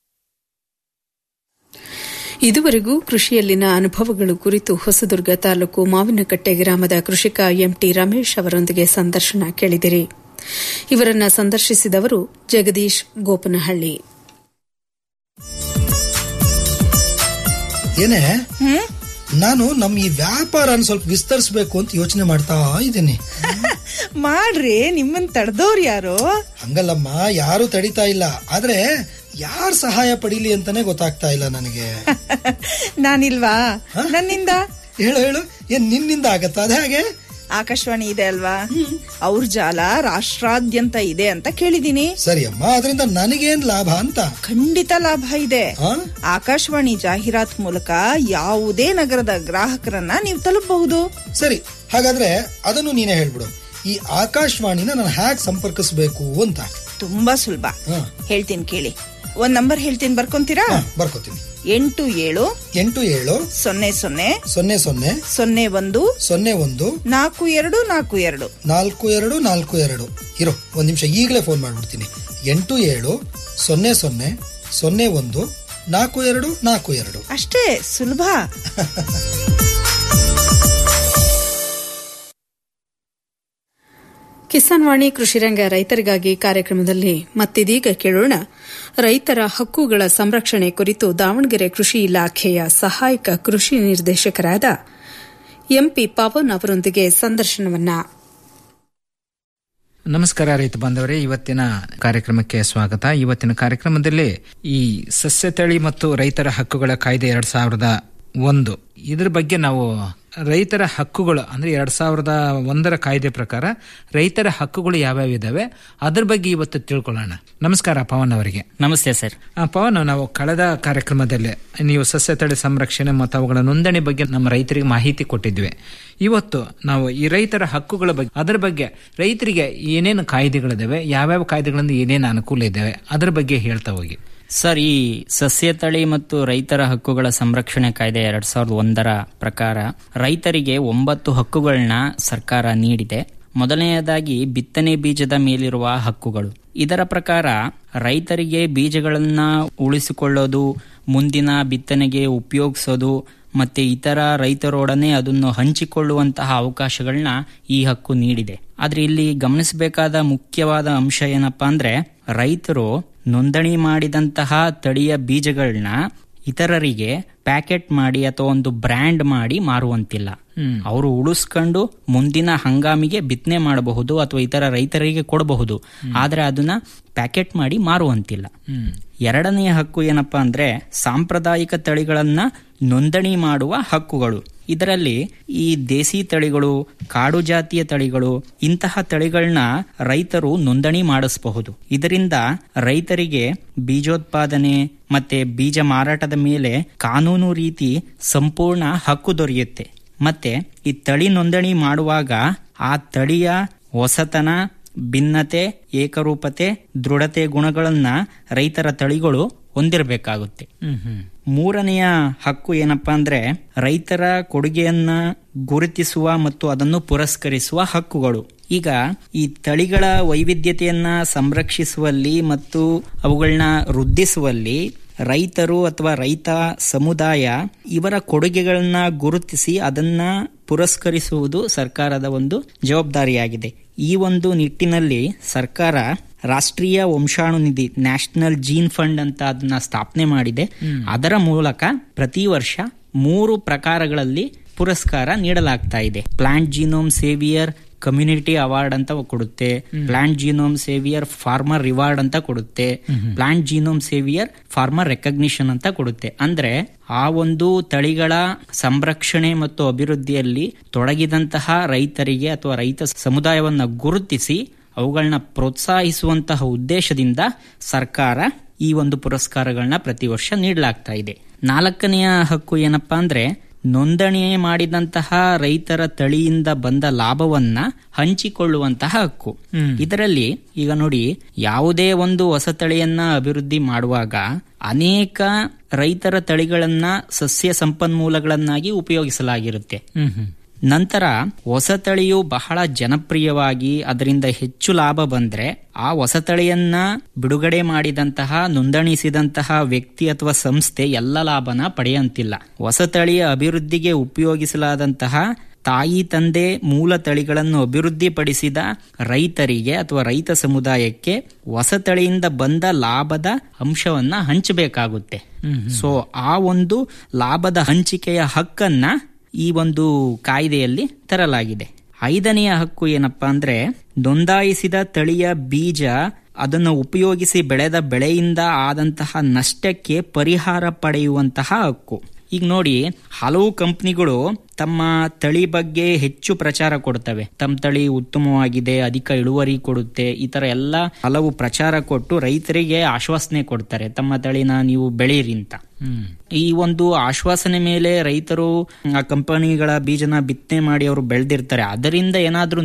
ಇದುವರೆಗೂ ಕೃಷಿಯಲ್ಲಿನ ಅನುಭವಗಳು ಕುರಿತು ಹೊಸದುರ್ಗ ತಾಲೂಕು ಮಾವಿನಕಟ್ಟೆ ಗ್ರಾಮದ ಕೃಷಿಕ ಎಂಟಿ ರಮೇಶ್ ಅವರೊಂದಿಗೆ ಸಂದರ್ಶನ ಕೇಳಿದಿರಿ ಇವರನ್ನ ಸಂದರ್ಶಿಸಿದವರು ಜಗದೀಶ್ ಗೋಪನಹಳ್ಳಿ ಏನೇ ನಾನು ನಮ್ ಈ ವ್ಯಾಪಾರನ ಸ್ವಲ್ಪ ವಿಸ್ತರಿಸಬೇಕು ಅಂತ ಯೋಚನೆ ಮಾಡ್ತಾ ಇದ್ದೀನಿ ಮಾಡ್ರಿ ನಿಮ್ಮನ್ ತಡೆದವ್ರು ಯಾರು ಹಂಗಲ್ಲಮ್ಮ ಯಾರು ತಡಿತಾ ಇಲ್ಲ ಆದ್ರೆ ಯಾರ್ ಸಹಾಯ ಪಡೀಲಿ ಅಂತಾನೆ ಗೊತ್ತಾಗ್ತಾ ಇಲ್ಲ ನನಗೆ ನಾನಿಲ್ವಾ ನನ್ನಿಂದ ಹೇಳು ಹೇಳು ಏನ್ ನಿನ್ನಿಂದ ಆಗತ್ತಾ ಅದ ಹಾಗೆ ಆಕಾಶವಾಣಿ ಇದೆ ಅಲ್ವಾ ಅವ್ರ ಜಾಲ ರಾಷ್ಟ್ರಾದ್ಯಂತ ಇದೆ ಅಂತ ಕೇಳಿದೀನಿ ಸರಿ ಅಮ್ಮ ಅದರಿಂದ ನನಗೇನ್ ಲಾಭ ಅಂತ ಖಂಡಿತ ಲಾಭ ಇದೆ ಆಕಾಶವಾಣಿ ಜಾಹೀರಾತ್ ಮೂಲಕ ಯಾವುದೇ ನಗರದ ಗ್ರಾಹಕರನ್ನ ನೀವು ತಲುಪಬಹುದು ಸರಿ ಹಾಗಾದ್ರೆ ಅದನ್ನು ನೀನೇ ಹೇಳ್ಬಿಡು ಈ ಆಕಾಶವಾಣಿನ ನಾನು ಹ್ಯಾಕ್ ಸಂಪರ್ಕಿಸಬೇಕು ಅಂತ ತುಂಬಾ ಸುಲಭ ಹೇಳ್ತೀನಿ ಕೇಳಿ ಒಂದ್ ನಂಬರ್ ಹೇಳ್ತೀನಿ ಬರ್ಕೊಂತೀರಾ ಬರ್ಕೋತೀನಿ ಎಂಟು ಏಳು ಎಂಟು ಏಳು ಸೊನ್ನೆ ಸೊನ್ನೆ ಸೊನ್ನೆ ಸೊನ್ನೆ ಸೊನ್ನೆ ಒಂದು ಸೊನ್ನೆ ಒಂದು ನಾಲ್ಕು ಎರಡು ನಾಲ್ಕು ಎರಡು ನಾಲ್ಕು ಎರಡು ನಾಲ್ಕು ಎರಡು ಇರೋ ಒಂದ್ ನಿಮಿಷ ಈಗಲೇ ಫೋನ್ ಮಾಡ್ಬಿಡ್ತೀನಿ ಎಂಟು ಏಳು ಸೊನ್ನೆ ಸೊನ್ನೆ ಸೊನ್ನೆ ಒಂದು ನಾಲ್ಕು ಎರಡು ನಾಲ್ಕು ಎರಡು ಅಷ್ಟೇ ಸುಲಭ ಕಿಸಾನ್ ವಾಣಿ ಕೃಷಿರಂಗ ರೈತರಿಗಾಗಿ ಕಾರ್ಯಕ್ರಮದಲ್ಲಿ ಮತ್ತಿದೀಗ ಕೇಳೋಣ ರೈತರ ಹಕ್ಕುಗಳ ಸಂರಕ್ಷಣೆ ಕುರಿತು ದಾವಣಗೆರೆ ಕೃಷಿ ಇಲಾಖೆಯ ಸಹಾಯಕ ಕೃಷಿ ನಿರ್ದೇಶಕರಾದ ಎಂಪಿ ಪವನ್ ಅವರೊಂದಿಗೆ ಸಂದರ್ಶನವನ್ನ ನಮಸ್ಕಾರ ರೈತ ಬಾಂಧವರೇ ಇವತ್ತಿನ ಕಾರ್ಯಕ್ರಮಕ್ಕೆ ಸ್ವಾಗತ ಇವತ್ತಿನ ಕಾರ್ಯಕ್ರಮದಲ್ಲಿ ಈ ಸಸ್ಯ ತಳಿ ಮತ್ತು ರೈತರ ಹಕ್ಕುಗಳ ಕಾಯ್ದೆ ಎರಡ್ ಸಾವಿರದ ಒಂದು ಇದ್ರ ಬಗ್ಗೆ ನಾವು ರೈತರ ಹಕ್ಕುಗಳು ಅಂದ್ರೆ ಎರಡ್ ಸಾವಿರದ ಒಂದರ ಕಾಯ್ದೆ ಪ್ರಕಾರ ರೈತರ ಹಕ್ಕುಗಳು ಯಾವ್ಯಾವ ಇದಾವೆ ಅದ್ರ ಬಗ್ಗೆ ಇವತ್ತು ತಿಳ್ಕೊಳ್ಳೋಣ ನಮಸ್ಕಾರ ಪವನ್ ಅವರಿಗೆ ನಮಸ್ತೆ ಸರ್ ಆ, ಪವನ್ ನಾವು ಕಳೆದ ಕಾರ್ಯಕ್ರಮದಲ್ಲಿ ನೀವು ಸಸ್ಯ ತಳಿ ಸಂರಕ್ಷಣೆ ಮತ್ತು ಅವುಗಳ ನೋಂದಣಿ ಬಗ್ಗೆ ನಮ್ಮ ರೈತರಿಗೆ ಮಾಹಿತಿ ಕೊಟ್ಟಿದ್ವಿ ಇವತ್ತು ನಾವು ಈ ರೈತರ ಹಕ್ಕುಗಳ ಬಗ್ಗೆ ಅದರ ಬಗ್ಗೆ ರೈತರಿಗೆ ಏನೇನು ಕಾಯ್ದೆಗಳಿದಾವೆ ಯಾವ್ಯಾವ ಕಾಯ್ದೆಗಳಿಂದ ಏನೇನು ಅನುಕೂಲ ಇದಾವೆ ಅದ್ರ ಬಗ್ಗೆ ಹೇಳ್ತಾ ಹೋಗಿ ಸರ್ ಈ ಸಸ್ಯ ತಳಿ ಮತ್ತು ರೈತರ ಹಕ್ಕುಗಳ ಸಂರಕ್ಷಣೆ ಕಾಯ್ದೆ ಎರಡ್ ಸಾವಿರದ ಒಂದರ ಪ್ರಕಾರ ರೈತರಿಗೆ ಒಂಬತ್ತು ಹಕ್ಕುಗಳನ್ನ ಸರ್ಕಾರ ನೀಡಿದೆ ಮೊದಲನೆಯದಾಗಿ ಬಿತ್ತನೆ ಬೀಜದ ಮೇಲಿರುವ ಹಕ್ಕುಗಳು ಇದರ ಪ್ರಕಾರ ರೈತರಿಗೆ ಬೀಜಗಳನ್ನ ಉಳಿಸಿಕೊಳ್ಳೋದು ಮುಂದಿನ ಬಿತ್ತನೆಗೆ ಉಪಯೋಗಿಸೋದು ಮತ್ತೆ ಇತರ ರೈತರೊಡನೆ ಅದನ್ನು ಹಂಚಿಕೊಳ್ಳುವಂತಹ ಅವಕಾಶಗಳನ್ನ ಈ ಹಕ್ಕು ನೀಡಿದೆ ಆದ್ರೆ ಇಲ್ಲಿ ಗಮನಿಸಬೇಕಾದ ಮುಖ್ಯವಾದ ಅಂಶ ಏನಪ್ಪಾ ಅಂದ್ರೆ ರೈತರು ನೋಂದಣಿ ಮಾಡಿದಂತಹ ತಳಿಯ ಬೀಜಗಳನ್ನ ಇತರರಿಗೆ ಪ್ಯಾಕೆಟ್ ಮಾಡಿ ಅಥವಾ ಒಂದು ಬ್ರ್ಯಾಂಡ್ ಮಾಡಿ ಮಾರುವಂತಿಲ್ಲ ಅವರು ಉಳಿಸ್ಕೊಂಡು ಮುಂದಿನ ಹಂಗಾಮಿಗೆ ಬಿತ್ತನೆ ಮಾಡಬಹುದು ಅಥವಾ ಇತರ ರೈತರಿಗೆ ಕೊಡಬಹುದು ಆದ್ರೆ ಅದನ್ನ ಪ್ಯಾಕೆಟ್ ಮಾಡಿ ಮಾರುವಂತಿಲ್ಲ ಎರಡನೆಯ ಹಕ್ಕು ಏನಪ್ಪಾ ಅಂದ್ರೆ ಸಾಂಪ್ರದಾಯಿಕ ತಳಿಗಳನ್ನ ನೋಂದಣಿ ಮಾಡುವ ಹಕ್ಕುಗಳು ಇದರಲ್ಲಿ ಈ ದೇಸಿ ತಳಿಗಳು ಕಾಡು ಜಾತಿಯ ತಳಿಗಳು ಇಂತಹ ತಳಿಗಳನ್ನ ರೈತರು ನೋಂದಣಿ ಮಾಡಿಸಬಹುದು ಇದರಿಂದ ರೈತರಿಗೆ ಬೀಜೋತ್ಪಾದನೆ ಮತ್ತೆ ಬೀಜ ಮಾರಾಟದ ಮೇಲೆ ಕಾನೂನು ರೀತಿ ಸಂಪೂರ್ಣ ಹಕ್ಕು ದೊರೆಯುತ್ತೆ ಮತ್ತೆ ಈ ತಳಿ ನೋಂದಣಿ ಮಾಡುವಾಗ ಆ ತಳಿಯ ಹೊಸತನ ಭಿನ್ನತೆ ಏಕರೂಪತೆ ದೃಢತೆ ಗುಣಗಳನ್ನ ರೈತರ ತಳಿಗಳು ಹೊಂದಿರಬೇಕಾಗುತ್ತೆ ಮೂರನೆಯ ಹಕ್ಕು ಏನಪ್ಪಾ ಅಂದ್ರೆ ರೈತರ ಕೊಡುಗೆಯನ್ನ ಗುರುತಿಸುವ ಮತ್ತು ಅದನ್ನು ಪುರಸ್ಕರಿಸುವ ಹಕ್ಕುಗಳು ಈಗ ಈ ತಳಿಗಳ ವೈವಿಧ್ಯತೆಯನ್ನ ಸಂರಕ್ಷಿಸುವಲ್ಲಿ ಮತ್ತು ಅವುಗಳನ್ನ ವೃದ್ಧಿಸುವಲ್ಲಿ ರೈತರು ಅಥವಾ ರೈತ ಸಮುದಾಯ ಇವರ ಕೊಡುಗೆಗಳನ್ನ ಗುರುತಿಸಿ ಅದನ್ನ ಪುರಸ್ಕರಿಸುವುದು ಸರ್ಕಾರದ ಒಂದು ಜವಾಬ್ದಾರಿಯಾಗಿದೆ ಈ ಒಂದು ನಿಟ್ಟಿನಲ್ಲಿ ಸರ್ಕಾರ ರಾಷ್ಟ್ರೀಯ ವಂಶಾಣು ನಿಧಿ ನ್ಯಾಷನಲ್ ಜೀನ್ ಫಂಡ್ ಅಂತ ಅದನ್ನ ಸ್ಥಾಪನೆ ಮಾಡಿದೆ ಅದರ ಮೂಲಕ ಪ್ರತಿ ವರ್ಷ ಮೂರು ಪ್ರಕಾರಗಳಲ್ಲಿ ಪುರಸ್ಕಾರ ನೀಡಲಾಗ್ತಾ ಇದೆ plant genome saviour community award ಅಂತ ಕೊಡುತ್ತೆ plant genome saviour farmer reward ಅಂತ ಕೊಡುತ್ತೆ plant genome saviour farmer recognition ಅಂತ ಕೊಡುತ್ತೆ ಅಂದ್ರೆ ಆ ಒಂದು ತಳಿಗಳ ಸಂರಕ್ಷಣೆ ಮತ್ತು ಅಭಿವೃದ್ಧಿಯಲ್ಲಿ ತೊಡಗಿದಂತಹ ರೈತರಿಗೆ ಅಥವಾ ರೈತ ಸಮುದಾಯವನ್ನ ಗುರುತಿಸಿ ಅವುಗಳನ್ನ ಪ್ರೋತ್ಸಾಹಿಸುವಂತಹ ಉದ್ದೇಶದಿಂದ ಸರ್ಕಾರ ಈ ಒಂದು ಪುರಸ್ಕಾರಗಳನ್ನ ಪ್ರತಿ ವರ್ಷ ನೀಡಲಾಗ್ತಾ ಇದೆ ನಾಲ್ಕನೆಯ ಹಕ್ಕು ಏನಪ್ಪಾ ಅಂದ್ರೆ ನೋಂದಣಿ ಮಾಡಿದಂತಹ ರೈತರ ತಳಿಯಿಂದ ಬಂದ ಲಾಭವನ್ನ ಹಂಚಿಕೊಳ್ಳುವಂತಹ ಹಕ್ಕು ಇದರಲ್ಲಿ ಈಗ ನೋಡಿ ಯಾವುದೇ ಒಂದು ಹೊಸ ತಳಿಯನ್ನ ಅಭಿವೃದ್ಧಿ ಮಾಡುವಾಗ ಅನೇಕ ರೈತರ ತಳಿಗಳನ್ನ ಸಸ್ಯ ಸಂಪನ್ಮೂಲಗಳನ್ನಾಗಿ ಉಪಯೋಗಿಸಲಾಗಿರುತ್ತೆ ನಂತರ ಹೊಸ ತಳಿಯು ಬಹಳ ಜನಪ್ರಿಯವಾಗಿ ಅದರಿಂದ ಹೆಚ್ಚು ಲಾಭ ಬಂದ್ರೆ ಆ ಹೊಸ ತಳಿಯನ್ನ ಬಿಡುಗಡೆ ಮಾಡಿದಂತಹ ನೋಂದಣಿಸಿದಂತಹ ವ್ಯಕ್ತಿ ಅಥವಾ ಸಂಸ್ಥೆ ಎಲ್ಲ ಲಾಭನ ಪಡೆಯಂತಿಲ್ಲ ಹೊಸ ತಳಿಯ ಅಭಿವೃದ್ಧಿಗೆ ಉಪಯೋಗಿಸಲಾದಂತಹ ತಾಯಿ ತಂದೆ ಮೂಲ ತಳಿಗಳನ್ನು ಅಭಿವೃದ್ಧಿಪಡಿಸಿದ ರೈತರಿಗೆ ಅಥವಾ ರೈತ ಸಮುದಾಯಕ್ಕೆ ಹೊಸ ತಳಿಯಿಂದ ಬಂದ ಲಾಭದ ಅಂಶವನ್ನ ಹಂಚಬೇಕಾಗುತ್ತೆ ಸೊ ಆ ಒಂದು ಲಾಭದ ಹಂಚಿಕೆಯ ಹಕ್ಕನ್ನ ಈ ಒಂದು ಕಾಯ್ದೆಯಲ್ಲಿ ತರಲಾಗಿದೆ ಐದನೆಯ ಹಕ್ಕು ಏನಪ್ಪಾ ಅಂದ್ರೆ ನೋಂದಾಯಿಸಿದ ತಳಿಯ ಬೀಜ ಅದನ್ನು ಉಪಯೋಗಿಸಿ ಬೆಳೆದ ಬೆಳೆಯಿಂದ ಆದಂತಹ ನಷ್ಟಕ್ಕೆ ಪರಿಹಾರ ಪಡೆಯುವಂತಹ ಹಕ್ಕು ಈಗ ನೋಡಿ ಹಲವು ಕಂಪನಿಗಳು ತಮ್ಮ ತಳಿ ಬಗ್ಗೆ ಹೆಚ್ಚು ಪ್ರಚಾರ ಕೊಡ್ತವೆ ತಮ್ಮ ತಳಿ ಉತ್ತಮವಾಗಿದೆ ಅಧಿಕ ಇಳುವರಿ ಕೊಡುತ್ತೆ ಈ ತರ ಎಲ್ಲ ಹಲವು ಪ್ರಚಾರ ಕೊಟ್ಟು ರೈತರಿಗೆ ಆಶ್ವಾಸನೆ ಕೊಡ್ತಾರೆ ತಮ್ಮ ತಳಿನ ನೀವು ಬೆಳೀರಿ ಅಂತ ಈ ಒಂದು ಆಶ್ವಾಸನೆ ಮೇಲೆ ರೈತರು ಆ ಕಂಪನಿಗಳ ಬೀಜನ ಬಿತ್ತನೆ ಮಾಡಿ ಅವರು ಬೆಳೆದಿರ್ತಾರೆ ಅದರಿಂದ ಏನಾದ್ರೂ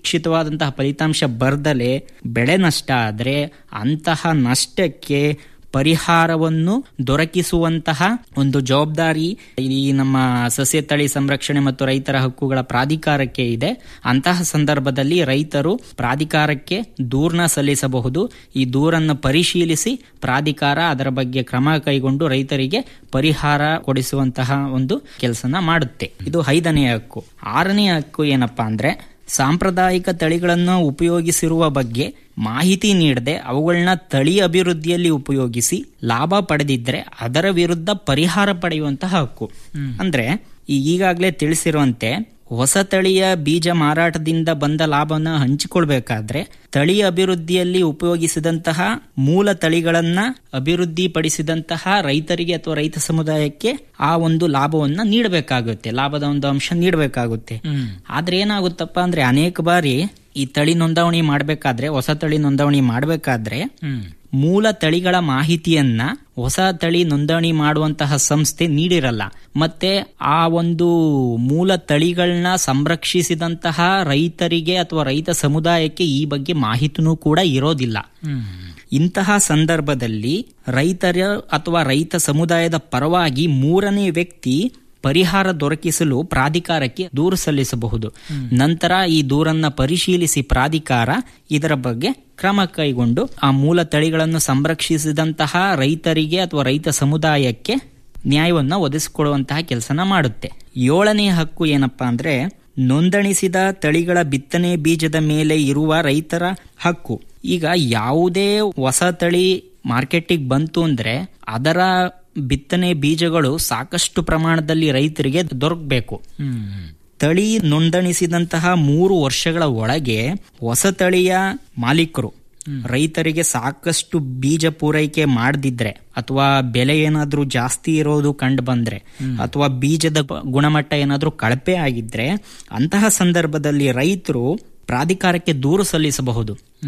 ನಿರೀಕ್ಷಿತವಾದಂತಹ ಫಲಿತಾಂಶ ಬರ್ದಲೆ ಬೆಳೆ ನಷ್ಟ ಆದ್ರೆ ಅಂತಹ ನಷ್ಟಕ್ಕೆ ಪರಿಹಾರವನ್ನು ದೊರಕಿಸುವಂತಹ ಒಂದು ಜವಾಬ್ದಾರಿ ಈ ನಮ್ಮ ಸಸ್ಯ ತಳಿ ಸಂರಕ್ಷಣೆ ಮತ್ತು ರೈತರ ಹಕ್ಕುಗಳ ಪ್ರಾಧಿಕಾರಕ್ಕೆ ಇದೆ ಅಂತಹ ಸಂದರ್ಭದಲ್ಲಿ ರೈತರು ಪ್ರಾಧಿಕಾರಕ್ಕೆ ದೂರ್ನ ಸಲ್ಲಿಸಬಹುದು ಈ ದೂರನ್ನು ಪರಿಶೀಲಿಸಿ ಪ್ರಾಧಿಕಾರ ಅದರ ಬಗ್ಗೆ ಕ್ರಮ ಕೈಗೊಂಡು ರೈತರಿಗೆ ಪರಿಹಾರ ಕೊಡಿಸುವಂತಹ ಒಂದು ಕೆಲಸನ ಮಾಡುತ್ತೆ ಇದು ಐದನೇ ಹಕ್ಕು ಆರನೇ ಹಕ್ಕು ಏನಪ್ಪಾ ಅಂದ್ರೆ ಸಾಂಪ್ರದಾಯಿಕ ತಳಿಗಳನ್ನು ಉಪಯೋಗಿಸಿರುವ ಬಗ್ಗೆ ಮಾಹಿತಿ ನೀಡದೆ ಅವುಗಳನ್ನ ತಳಿ ಅಭಿವೃದ್ಧಿಯಲ್ಲಿ ಉಪಯೋಗಿಸಿ ಲಾಭ ಪಡೆದಿದ್ರೆ ಅದರ ವಿರುದ್ಧ ಪರಿಹಾರ ಪಡೆಯುವಂತಹ ಹಕ್ಕು ಅಂದ್ರೆ ಈ ಈಗಾಗಲೇ ತಿಳಿಸಿರುವಂತೆ ಹೊಸ ತಳಿಯ ಬೀಜ ಮಾರಾಟದಿಂದ ಬಂದ ಲಾಭನ ಹಂಚಿಕೊಳ್ಬೇಕಾದ್ರೆ ತಳಿ ಅಭಿವೃದ್ಧಿಯಲ್ಲಿ ಉಪಯೋಗಿಸಿದಂತಹ ಮೂಲ ತಳಿಗಳನ್ನ ಅಭಿವೃದ್ಧಿಪಡಿಸಿದಂತಹ ರೈತರಿಗೆ ಅಥವಾ ರೈತ ಸಮುದಾಯಕ್ಕೆ ಆ ಒಂದು ಲಾಭವನ್ನ ನೀಡಬೇಕಾಗುತ್ತೆ ಲಾಭದ ಒಂದು ಅಂಶ ನೀಡಬೇಕಾಗುತ್ತೆ ಆದ್ರೆ ಏನಾಗುತ್ತಪ್ಪ ಅಂದ್ರೆ ಅನೇಕ ಬಾರಿ ಈ ತಳಿ ನೋಂದಣಿ ಮಾಡಬೇಕಾದ್ರೆ ಹೊಸ ತಳಿ ನೋಂದಣಿ ಮಾಡಬೇಕಾದ್ರೆ ಮೂಲ ತಳಿಗಳ ಮಾಹಿತಿಯನ್ನ ಹೊಸ ತಳಿ ನೋಂದಣಿ ಮಾಡುವಂತಹ ಸಂಸ್ಥೆ ನೀಡಿರಲ್ಲ ಮತ್ತೆ ಆ ಒಂದು ಮೂಲ ತಳಿಗಳನ್ನ ಸಂರಕ್ಷಿಸಿದಂತಹ ರೈತರಿಗೆ ಅಥವಾ ರೈತ ಸಮುದಾಯಕ್ಕೆ ಈ ಬಗ್ಗೆ ಮಾಹಿತಿನೂ ಕೂಡ ಇರೋದಿಲ್ಲ ಇಂತಹ ಸಂದರ್ಭದಲ್ಲಿ ರೈತರ ಅಥವಾ ರೈತ ಸಮುದಾಯದ ಪರವಾಗಿ ಮೂರನೇ ವ್ಯಕ್ತಿ ಪರಿಹಾರ ದೊರಕಿಸಲು ಪ್ರಾಧಿಕಾರಕ್ಕೆ ದೂರು ಸಲ್ಲಿಸಬಹುದು ನಂತರ ಈ ದೂರನ್ನ ಪರಿಶೀಲಿಸಿ ಪ್ರಾಧಿಕಾರ ಇದರ ಬಗ್ಗೆ ಕ್ರಮ ಕೈಗೊಂಡು ಆ ಮೂಲ ತಳಿಗಳನ್ನು ಸಂರಕ್ಷಿಸಿದಂತಹ ರೈತರಿಗೆ ಅಥವಾ ರೈತ ಸಮುದಾಯಕ್ಕೆ ನ್ಯಾಯವನ್ನ ಒದಗಿಸಿಕೊಡುವಂತಹ ಕೆಲಸನ ಮಾಡುತ್ತೆ ಏಳನೇ ಹಕ್ಕು ಏನಪ್ಪಾ ಅಂದ್ರೆ ನೋಂದಣಿಸಿದ ತಳಿಗಳ ಬಿತ್ತನೆ ಬೀಜದ ಮೇಲೆ ಇರುವ ರೈತರ ಹಕ್ಕು ಈಗ ಯಾವುದೇ ಹೊಸ ತಳಿ ಮಾರ್ಕೆಟಿಗೆ ಬಂತು ಅಂದ್ರೆ ಅದರ ಬಿತ್ತನೆ ಬೀಜಗಳು ಸಾಕಷ್ಟು ಪ್ರಮಾಣದಲ್ಲಿ ರೈತರಿಗೆ ದೊರಕಬೇಕು ತಳಿ ನೋಂದಣಿಸಿದಂತಹ ಮೂರು ವರ್ಷಗಳ ಒಳಗೆ ಹೊಸ ತಳಿಯ ಮಾಲೀಕರು ರೈತರಿಗೆ ಸಾಕಷ್ಟು ಬೀಜ ಪೂರೈಕೆ ಮಾಡದಿದ್ರೆ ಅಥವಾ ಬೆಲೆ ಏನಾದ್ರೂ ಜಾಸ್ತಿ ಇರೋದು ಕಂಡು ಬಂದ್ರೆ ಅಥವಾ ಬೀಜದ ಗುಣಮಟ್ಟ ಏನಾದ್ರೂ ಕಳಪೆ ಆಗಿದ್ರೆ ಅಂತಹ ಸಂದರ್ಭದಲ್ಲಿ ರೈತರು ಪ್ರಾಧಿಕಾರಕ್ಕೆ ದೂರು ಸಲ್ಲಿಸಬಹುದು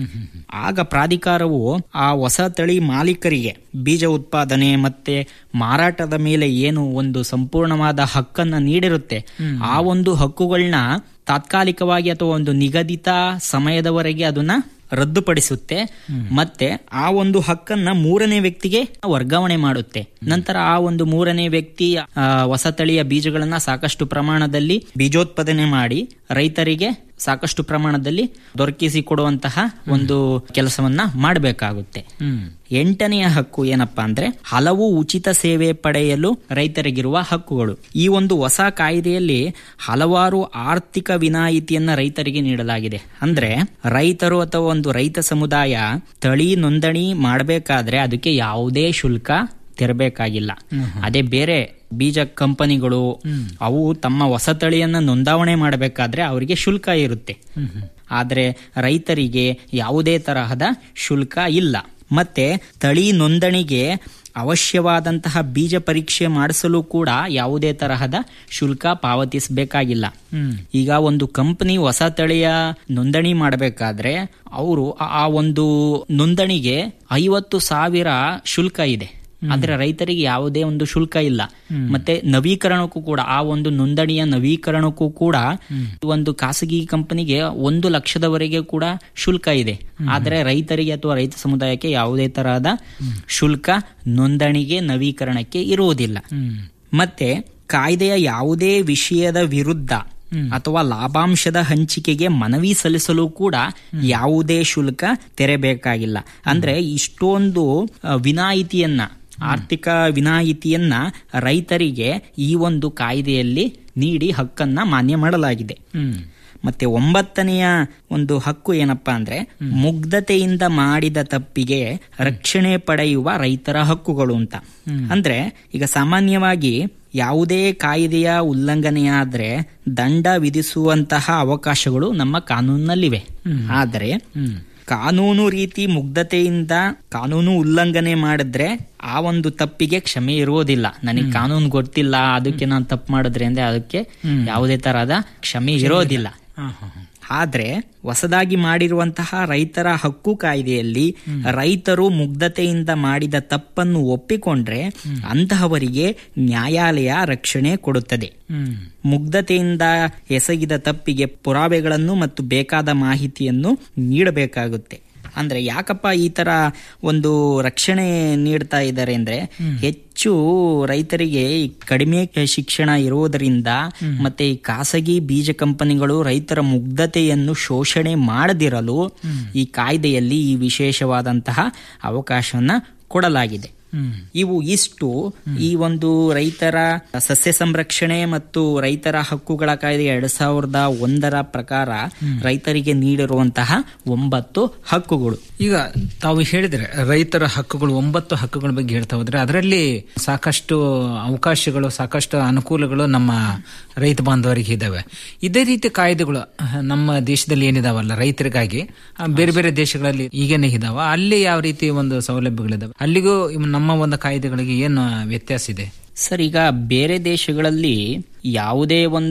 ಆಗ ಪ್ರಾಧಿಕಾರವು ಆ ಹೊಸ ತಳಿ ಮಾಲೀಕರಿಗೆ ಬೀಜ ಉತ್ಪಾದನೆ ಮತ್ತೆ ಮಾರಾಟದ ಮೇಲೆ ಏನು ಒಂದು ಸಂಪೂರ್ಣವಾದ ಹಕ್ಕನ್ನ ನೀಡಿರುತ್ತೆ ಆ ಒಂದು ಹಕ್ಕುಗಳನ್ನ ತಾತ್ಕಾಲಿಕವಾಗಿ ಅಥವಾ ಒಂದು ನಿಗದಿತ ಸಮಯದವರೆಗೆ ಅದನ್ನ ರದ್ದುಪಡಿಸುತ್ತೆ ಮತ್ತೆ ಆ ಒಂದು ಹಕ್ಕನ್ನ ಮೂರನೇ ವ್ಯಕ್ತಿಗೆ ವರ್ಗಾವಣೆ ಮಾಡುತ್ತೆ ನಂತರ ಆ ಒಂದು ಮೂರನೇ ವ್ಯಕ್ತಿ ಹೊಸ ತಳಿಯ ಬೀಜಗಳನ್ನ ಸಾಕಷ್ಟು ಪ್ರಮಾಣದಲ್ಲಿ ಬೀಜೋತ್ಪಾದನೆ ಮಾಡಿ ರೈತರಿಗೆ ಸಾಕಷ್ಟು ಪ್ರಮಾಣದಲ್ಲಿ ದೊರಕಿಸಿ ಕೊಡುವಂತಹ ಒಂದು ಕೆಲಸವನ್ನ ಮಾಡಬೇಕಾಗುತ್ತೆ ಎಂಟನೆಯ ಹಕ್ಕು ಏನಪ್ಪಾ ಅಂದ್ರೆ ಹಲವು ಉಚಿತ ಸೇವೆ ಪಡೆಯಲು ರೈತರಿಗಿರುವ ಹಕ್ಕುಗಳು ಈ ಒಂದು ಹೊಸ ಕಾಯ್ದೆಯಲ್ಲಿ ಹಲವಾರು ಆರ್ಥಿಕ ವಿನಾಯಿತಿಯನ್ನ ರೈತರಿಗೆ ನೀಡಲಾಗಿದೆ ಅಂದ್ರೆ ರೈತರು ಅಥವಾ ಒಂದು ರೈತ ಸಮುದಾಯ ತಳಿ ನೋಂದಣಿ ಮಾಡಬೇಕಾದ್ರೆ ಅದಕ್ಕೆ ಯಾವುದೇ ಶುಲ್ಕ ತೆರಬೇಕಾಗಿಲ್ಲ ಅದೇ ಬೇರೆ ಬೀಜ ಕಂಪನಿಗಳು ಅವು ತಮ್ಮ ಹೊಸ ತಳಿಯನ್ನ ನೋಂದಾವಣೆ ಮಾಡಬೇಕಾದ್ರೆ ಅವರಿಗೆ ಶುಲ್ಕ ಇರುತ್ತೆ ಆದ್ರೆ ರೈತರಿಗೆ ಯಾವುದೇ ತರಹದ ಶುಲ್ಕ ಇಲ್ಲ ಮತ್ತೆ ತಳಿ ನೋಂದಣಿಗೆ ಅವಶ್ಯವಾದಂತಹ ಬೀಜ ಪರೀಕ್ಷೆ ಮಾಡಿಸಲು ಕೂಡ ಯಾವುದೇ ತರಹದ ಶುಲ್ಕ ಪಾವತಿಸಬೇಕಾಗಿಲ್ಲ ಈಗ ಒಂದು ಕಂಪನಿ ಹೊಸ ತಳಿಯ ನೋಂದಣಿ ಮಾಡಬೇಕಾದ್ರೆ ಅವರು ಆ ಒಂದು ನೋಂದಣಿಗೆ ಐವತ್ತು ಸಾವಿರ ಶುಲ್ಕ ಇದೆ ಆದ್ರೆ ರೈತರಿಗೆ ಯಾವುದೇ ಒಂದು ಶುಲ್ಕ ಇಲ್ಲ ಮತ್ತೆ ನವೀಕರಣಕ್ಕೂ ಕೂಡ ಆ ಒಂದು ನೋಂದಣಿಯ ನವೀಕರಣಕ್ಕೂ ಕೂಡ ಒಂದು ಖಾಸಗಿ ಕಂಪನಿಗೆ ಒಂದು ಲಕ್ಷದವರೆಗೆ ಕೂಡ ಶುಲ್ಕ ಇದೆ ಆದ್ರೆ ರೈತರಿಗೆ ಅಥವಾ ರೈತ ಸಮುದಾಯಕ್ಕೆ ಯಾವುದೇ ತರಹದ ಶುಲ್ಕ ನೋಂದಣಿಗೆ ನವೀಕರಣಕ್ಕೆ ಇರುವುದಿಲ್ಲ ಮತ್ತೆ ಕಾಯ್ದೆಯ ಯಾವುದೇ ವಿಷಯದ ವಿರುದ್ಧ ಅಥವಾ ಲಾಭಾಂಶದ ಹಂಚಿಕೆಗೆ ಮನವಿ ಸಲ್ಲಿಸಲು ಕೂಡ ಯಾವುದೇ ಶುಲ್ಕ ತೆರಬೇಕಾಗಿಲ್ಲ ಅಂದ್ರೆ ಇಷ್ಟೊಂದು ವಿನಾಯಿತಿಯನ್ನ ಆರ್ಥಿಕ ವಿನಾಯಿತಿಯನ್ನ ರೈತರಿಗೆ ಈ ಒಂದು ಕಾಯ್ದೆಯಲ್ಲಿ ನೀಡಿ ಹಕ್ಕನ್ನ ಮಾನ್ಯ ಮಾಡಲಾಗಿದೆ ಮತ್ತೆ ಒಂಬತ್ತನೆಯ ಒಂದು ಹಕ್ಕು ಏನಪ್ಪಾ ಅಂದ್ರೆ ಮುಗ್ಧತೆಯಿಂದ ಮಾಡಿದ ತಪ್ಪಿಗೆ ರಕ್ಷಣೆ ಪಡೆಯುವ ರೈತರ ಹಕ್ಕುಗಳು ಅಂತ ಅಂದ್ರೆ ಈಗ ಸಾಮಾನ್ಯವಾಗಿ ಯಾವುದೇ ಕಾಯ್ದೆಯ ಉಲ್ಲಂಘನೆಯಾದ್ರೆ ದಂಡ ವಿಧಿಸುವಂತಹ ಅವಕಾಶಗಳು ನಮ್ಮ ಕಾನೂನಿನಲ್ಲಿವೆ ಆದರೆ ಕಾನೂನು ರೀತಿ ಮುಗ್ಧತೆಯಿಂದ ಕಾನೂನು ಉಲ್ಲಂಘನೆ ಮಾಡಿದ್ರೆ ಆ ಒಂದು ತಪ್ಪಿಗೆ ಕ್ಷಮೆ ಇರುವುದಿಲ್ಲ ನನಗೆ ಕಾನೂನು ಗೊತ್ತಿಲ್ಲ ಅದಕ್ಕೆ ನಾನು ತಪ್ಪು ಮಾಡಿದ್ರೆ ಅಂದ್ರೆ ಅದಕ್ಕೆ ಯಾವುದೇ ತರಹದ ಕ್ಷಮೆ ಇರೋದಿಲ್ಲ ಆದ್ರೆ ಹೊಸದಾಗಿ ಮಾಡಿರುವಂತಹ ರೈತರ ಹಕ್ಕು ಕಾಯ್ದೆಯಲ್ಲಿ ರೈತರು ಮುಗ್ಧತೆಯಿಂದ ಮಾಡಿದ ತಪ್ಪನ್ನು ಒಪ್ಪಿಕೊಂಡ್ರೆ ಅಂತಹವರಿಗೆ ನ್ಯಾಯಾಲಯ ರಕ್ಷಣೆ ಕೊಡುತ್ತದೆ ಮುಗ್ಧತೆಯಿಂದ ಎಸಗಿದ ತಪ್ಪಿಗೆ ಪುರಾವೆಗಳನ್ನು ಮತ್ತು ಬೇಕಾದ ಮಾಹಿತಿಯನ್ನು ನೀಡಬೇಕಾಗುತ್ತೆ ಅಂದ್ರೆ ಯಾಕಪ್ಪ ಈ ತರ ಒಂದು ರಕ್ಷಣೆ ನೀಡ್ತಾ ಇದ್ದಾರೆ ಅಂದ್ರೆ ಹೆಚ್ಚು ರೈತರಿಗೆ ಈ ಕಡಿಮೆ ಶಿಕ್ಷಣ ಇರುವುದರಿಂದ ಮತ್ತೆ ಈ ಖಾಸಗಿ ಬೀಜ ಕಂಪನಿಗಳು ರೈತರ ಮುಗ್ಧತೆಯನ್ನು ಶೋಷಣೆ ಮಾಡದಿರಲು ಈ ಕಾಯ್ದೆಯಲ್ಲಿ ಈ ವಿಶೇಷವಾದಂತಹ ಅವಕಾಶವನ್ನ ಕೊಡಲಾಗಿದೆ ಇವು ಇಷ್ಟು ಈ ಒಂದು ರೈತರ ಸಸ್ಯ ಸಂರಕ್ಷಣೆ ಮತ್ತು ರೈತರ ಹಕ್ಕುಗಳ ಕಾಯ್ದೆ ಎರಡ್ ಸಾವಿರದ ಒಂದರ ಪ್ರಕಾರ ರೈತರಿಗೆ ನೀಡಿರುವಂತಹ ಒಂಬತ್ತು ಹಕ್ಕುಗಳು ಈಗ ತಾವು ಹೇಳಿದ್ರೆ ರೈತರ ಹಕ್ಕುಗಳು ಒಂಬತ್ತು ಹಕ್ಕುಗಳ ಬಗ್ಗೆ ಹೇಳ್ತಾ ಹೋದ್ರೆ ಅದರಲ್ಲಿ ಸಾಕಷ್ಟು ಅವಕಾಶಗಳು ಸಾಕಷ್ಟು ಅನುಕೂಲಗಳು ನಮ್ಮ ರೈತ ಬಾಂಧವರಿಗೆ ಇದಾವೆ ಇದೇ ರೀತಿ ಕಾಯ್ದೆಗಳು ಅಹ್, ನಮ್ಮ ದೇಶದಲ್ಲಿ ಏನಿದಾವಲ್ಲ ರೈತರಿಗಾಗಿ ಆ, ಬೇರೆ ಬೇರೆ ದೇಶಗಳಲ್ಲಿ ಈಗೇನೆ ಇದಾವ ಅಲ್ಲಿ ಯಾವ ರೀತಿ ಒಂದು ಸೌಲಭ್ಯಗಳಿದಾವೆ ಅಲ್ಲಿಗೂ ಇವ್ ನಮ್ಮ ಒಂದು ಕಾಯ್ದೆಗಳಿಗೆ ಏನು ವ್ಯತ್ಯಾಸ ಇದೆ ಸರ್ ಈಗ ಬೇರೆ ದೇಶಗಳಲ್ಲಿ ಯಾವುದೇ ಒಂದು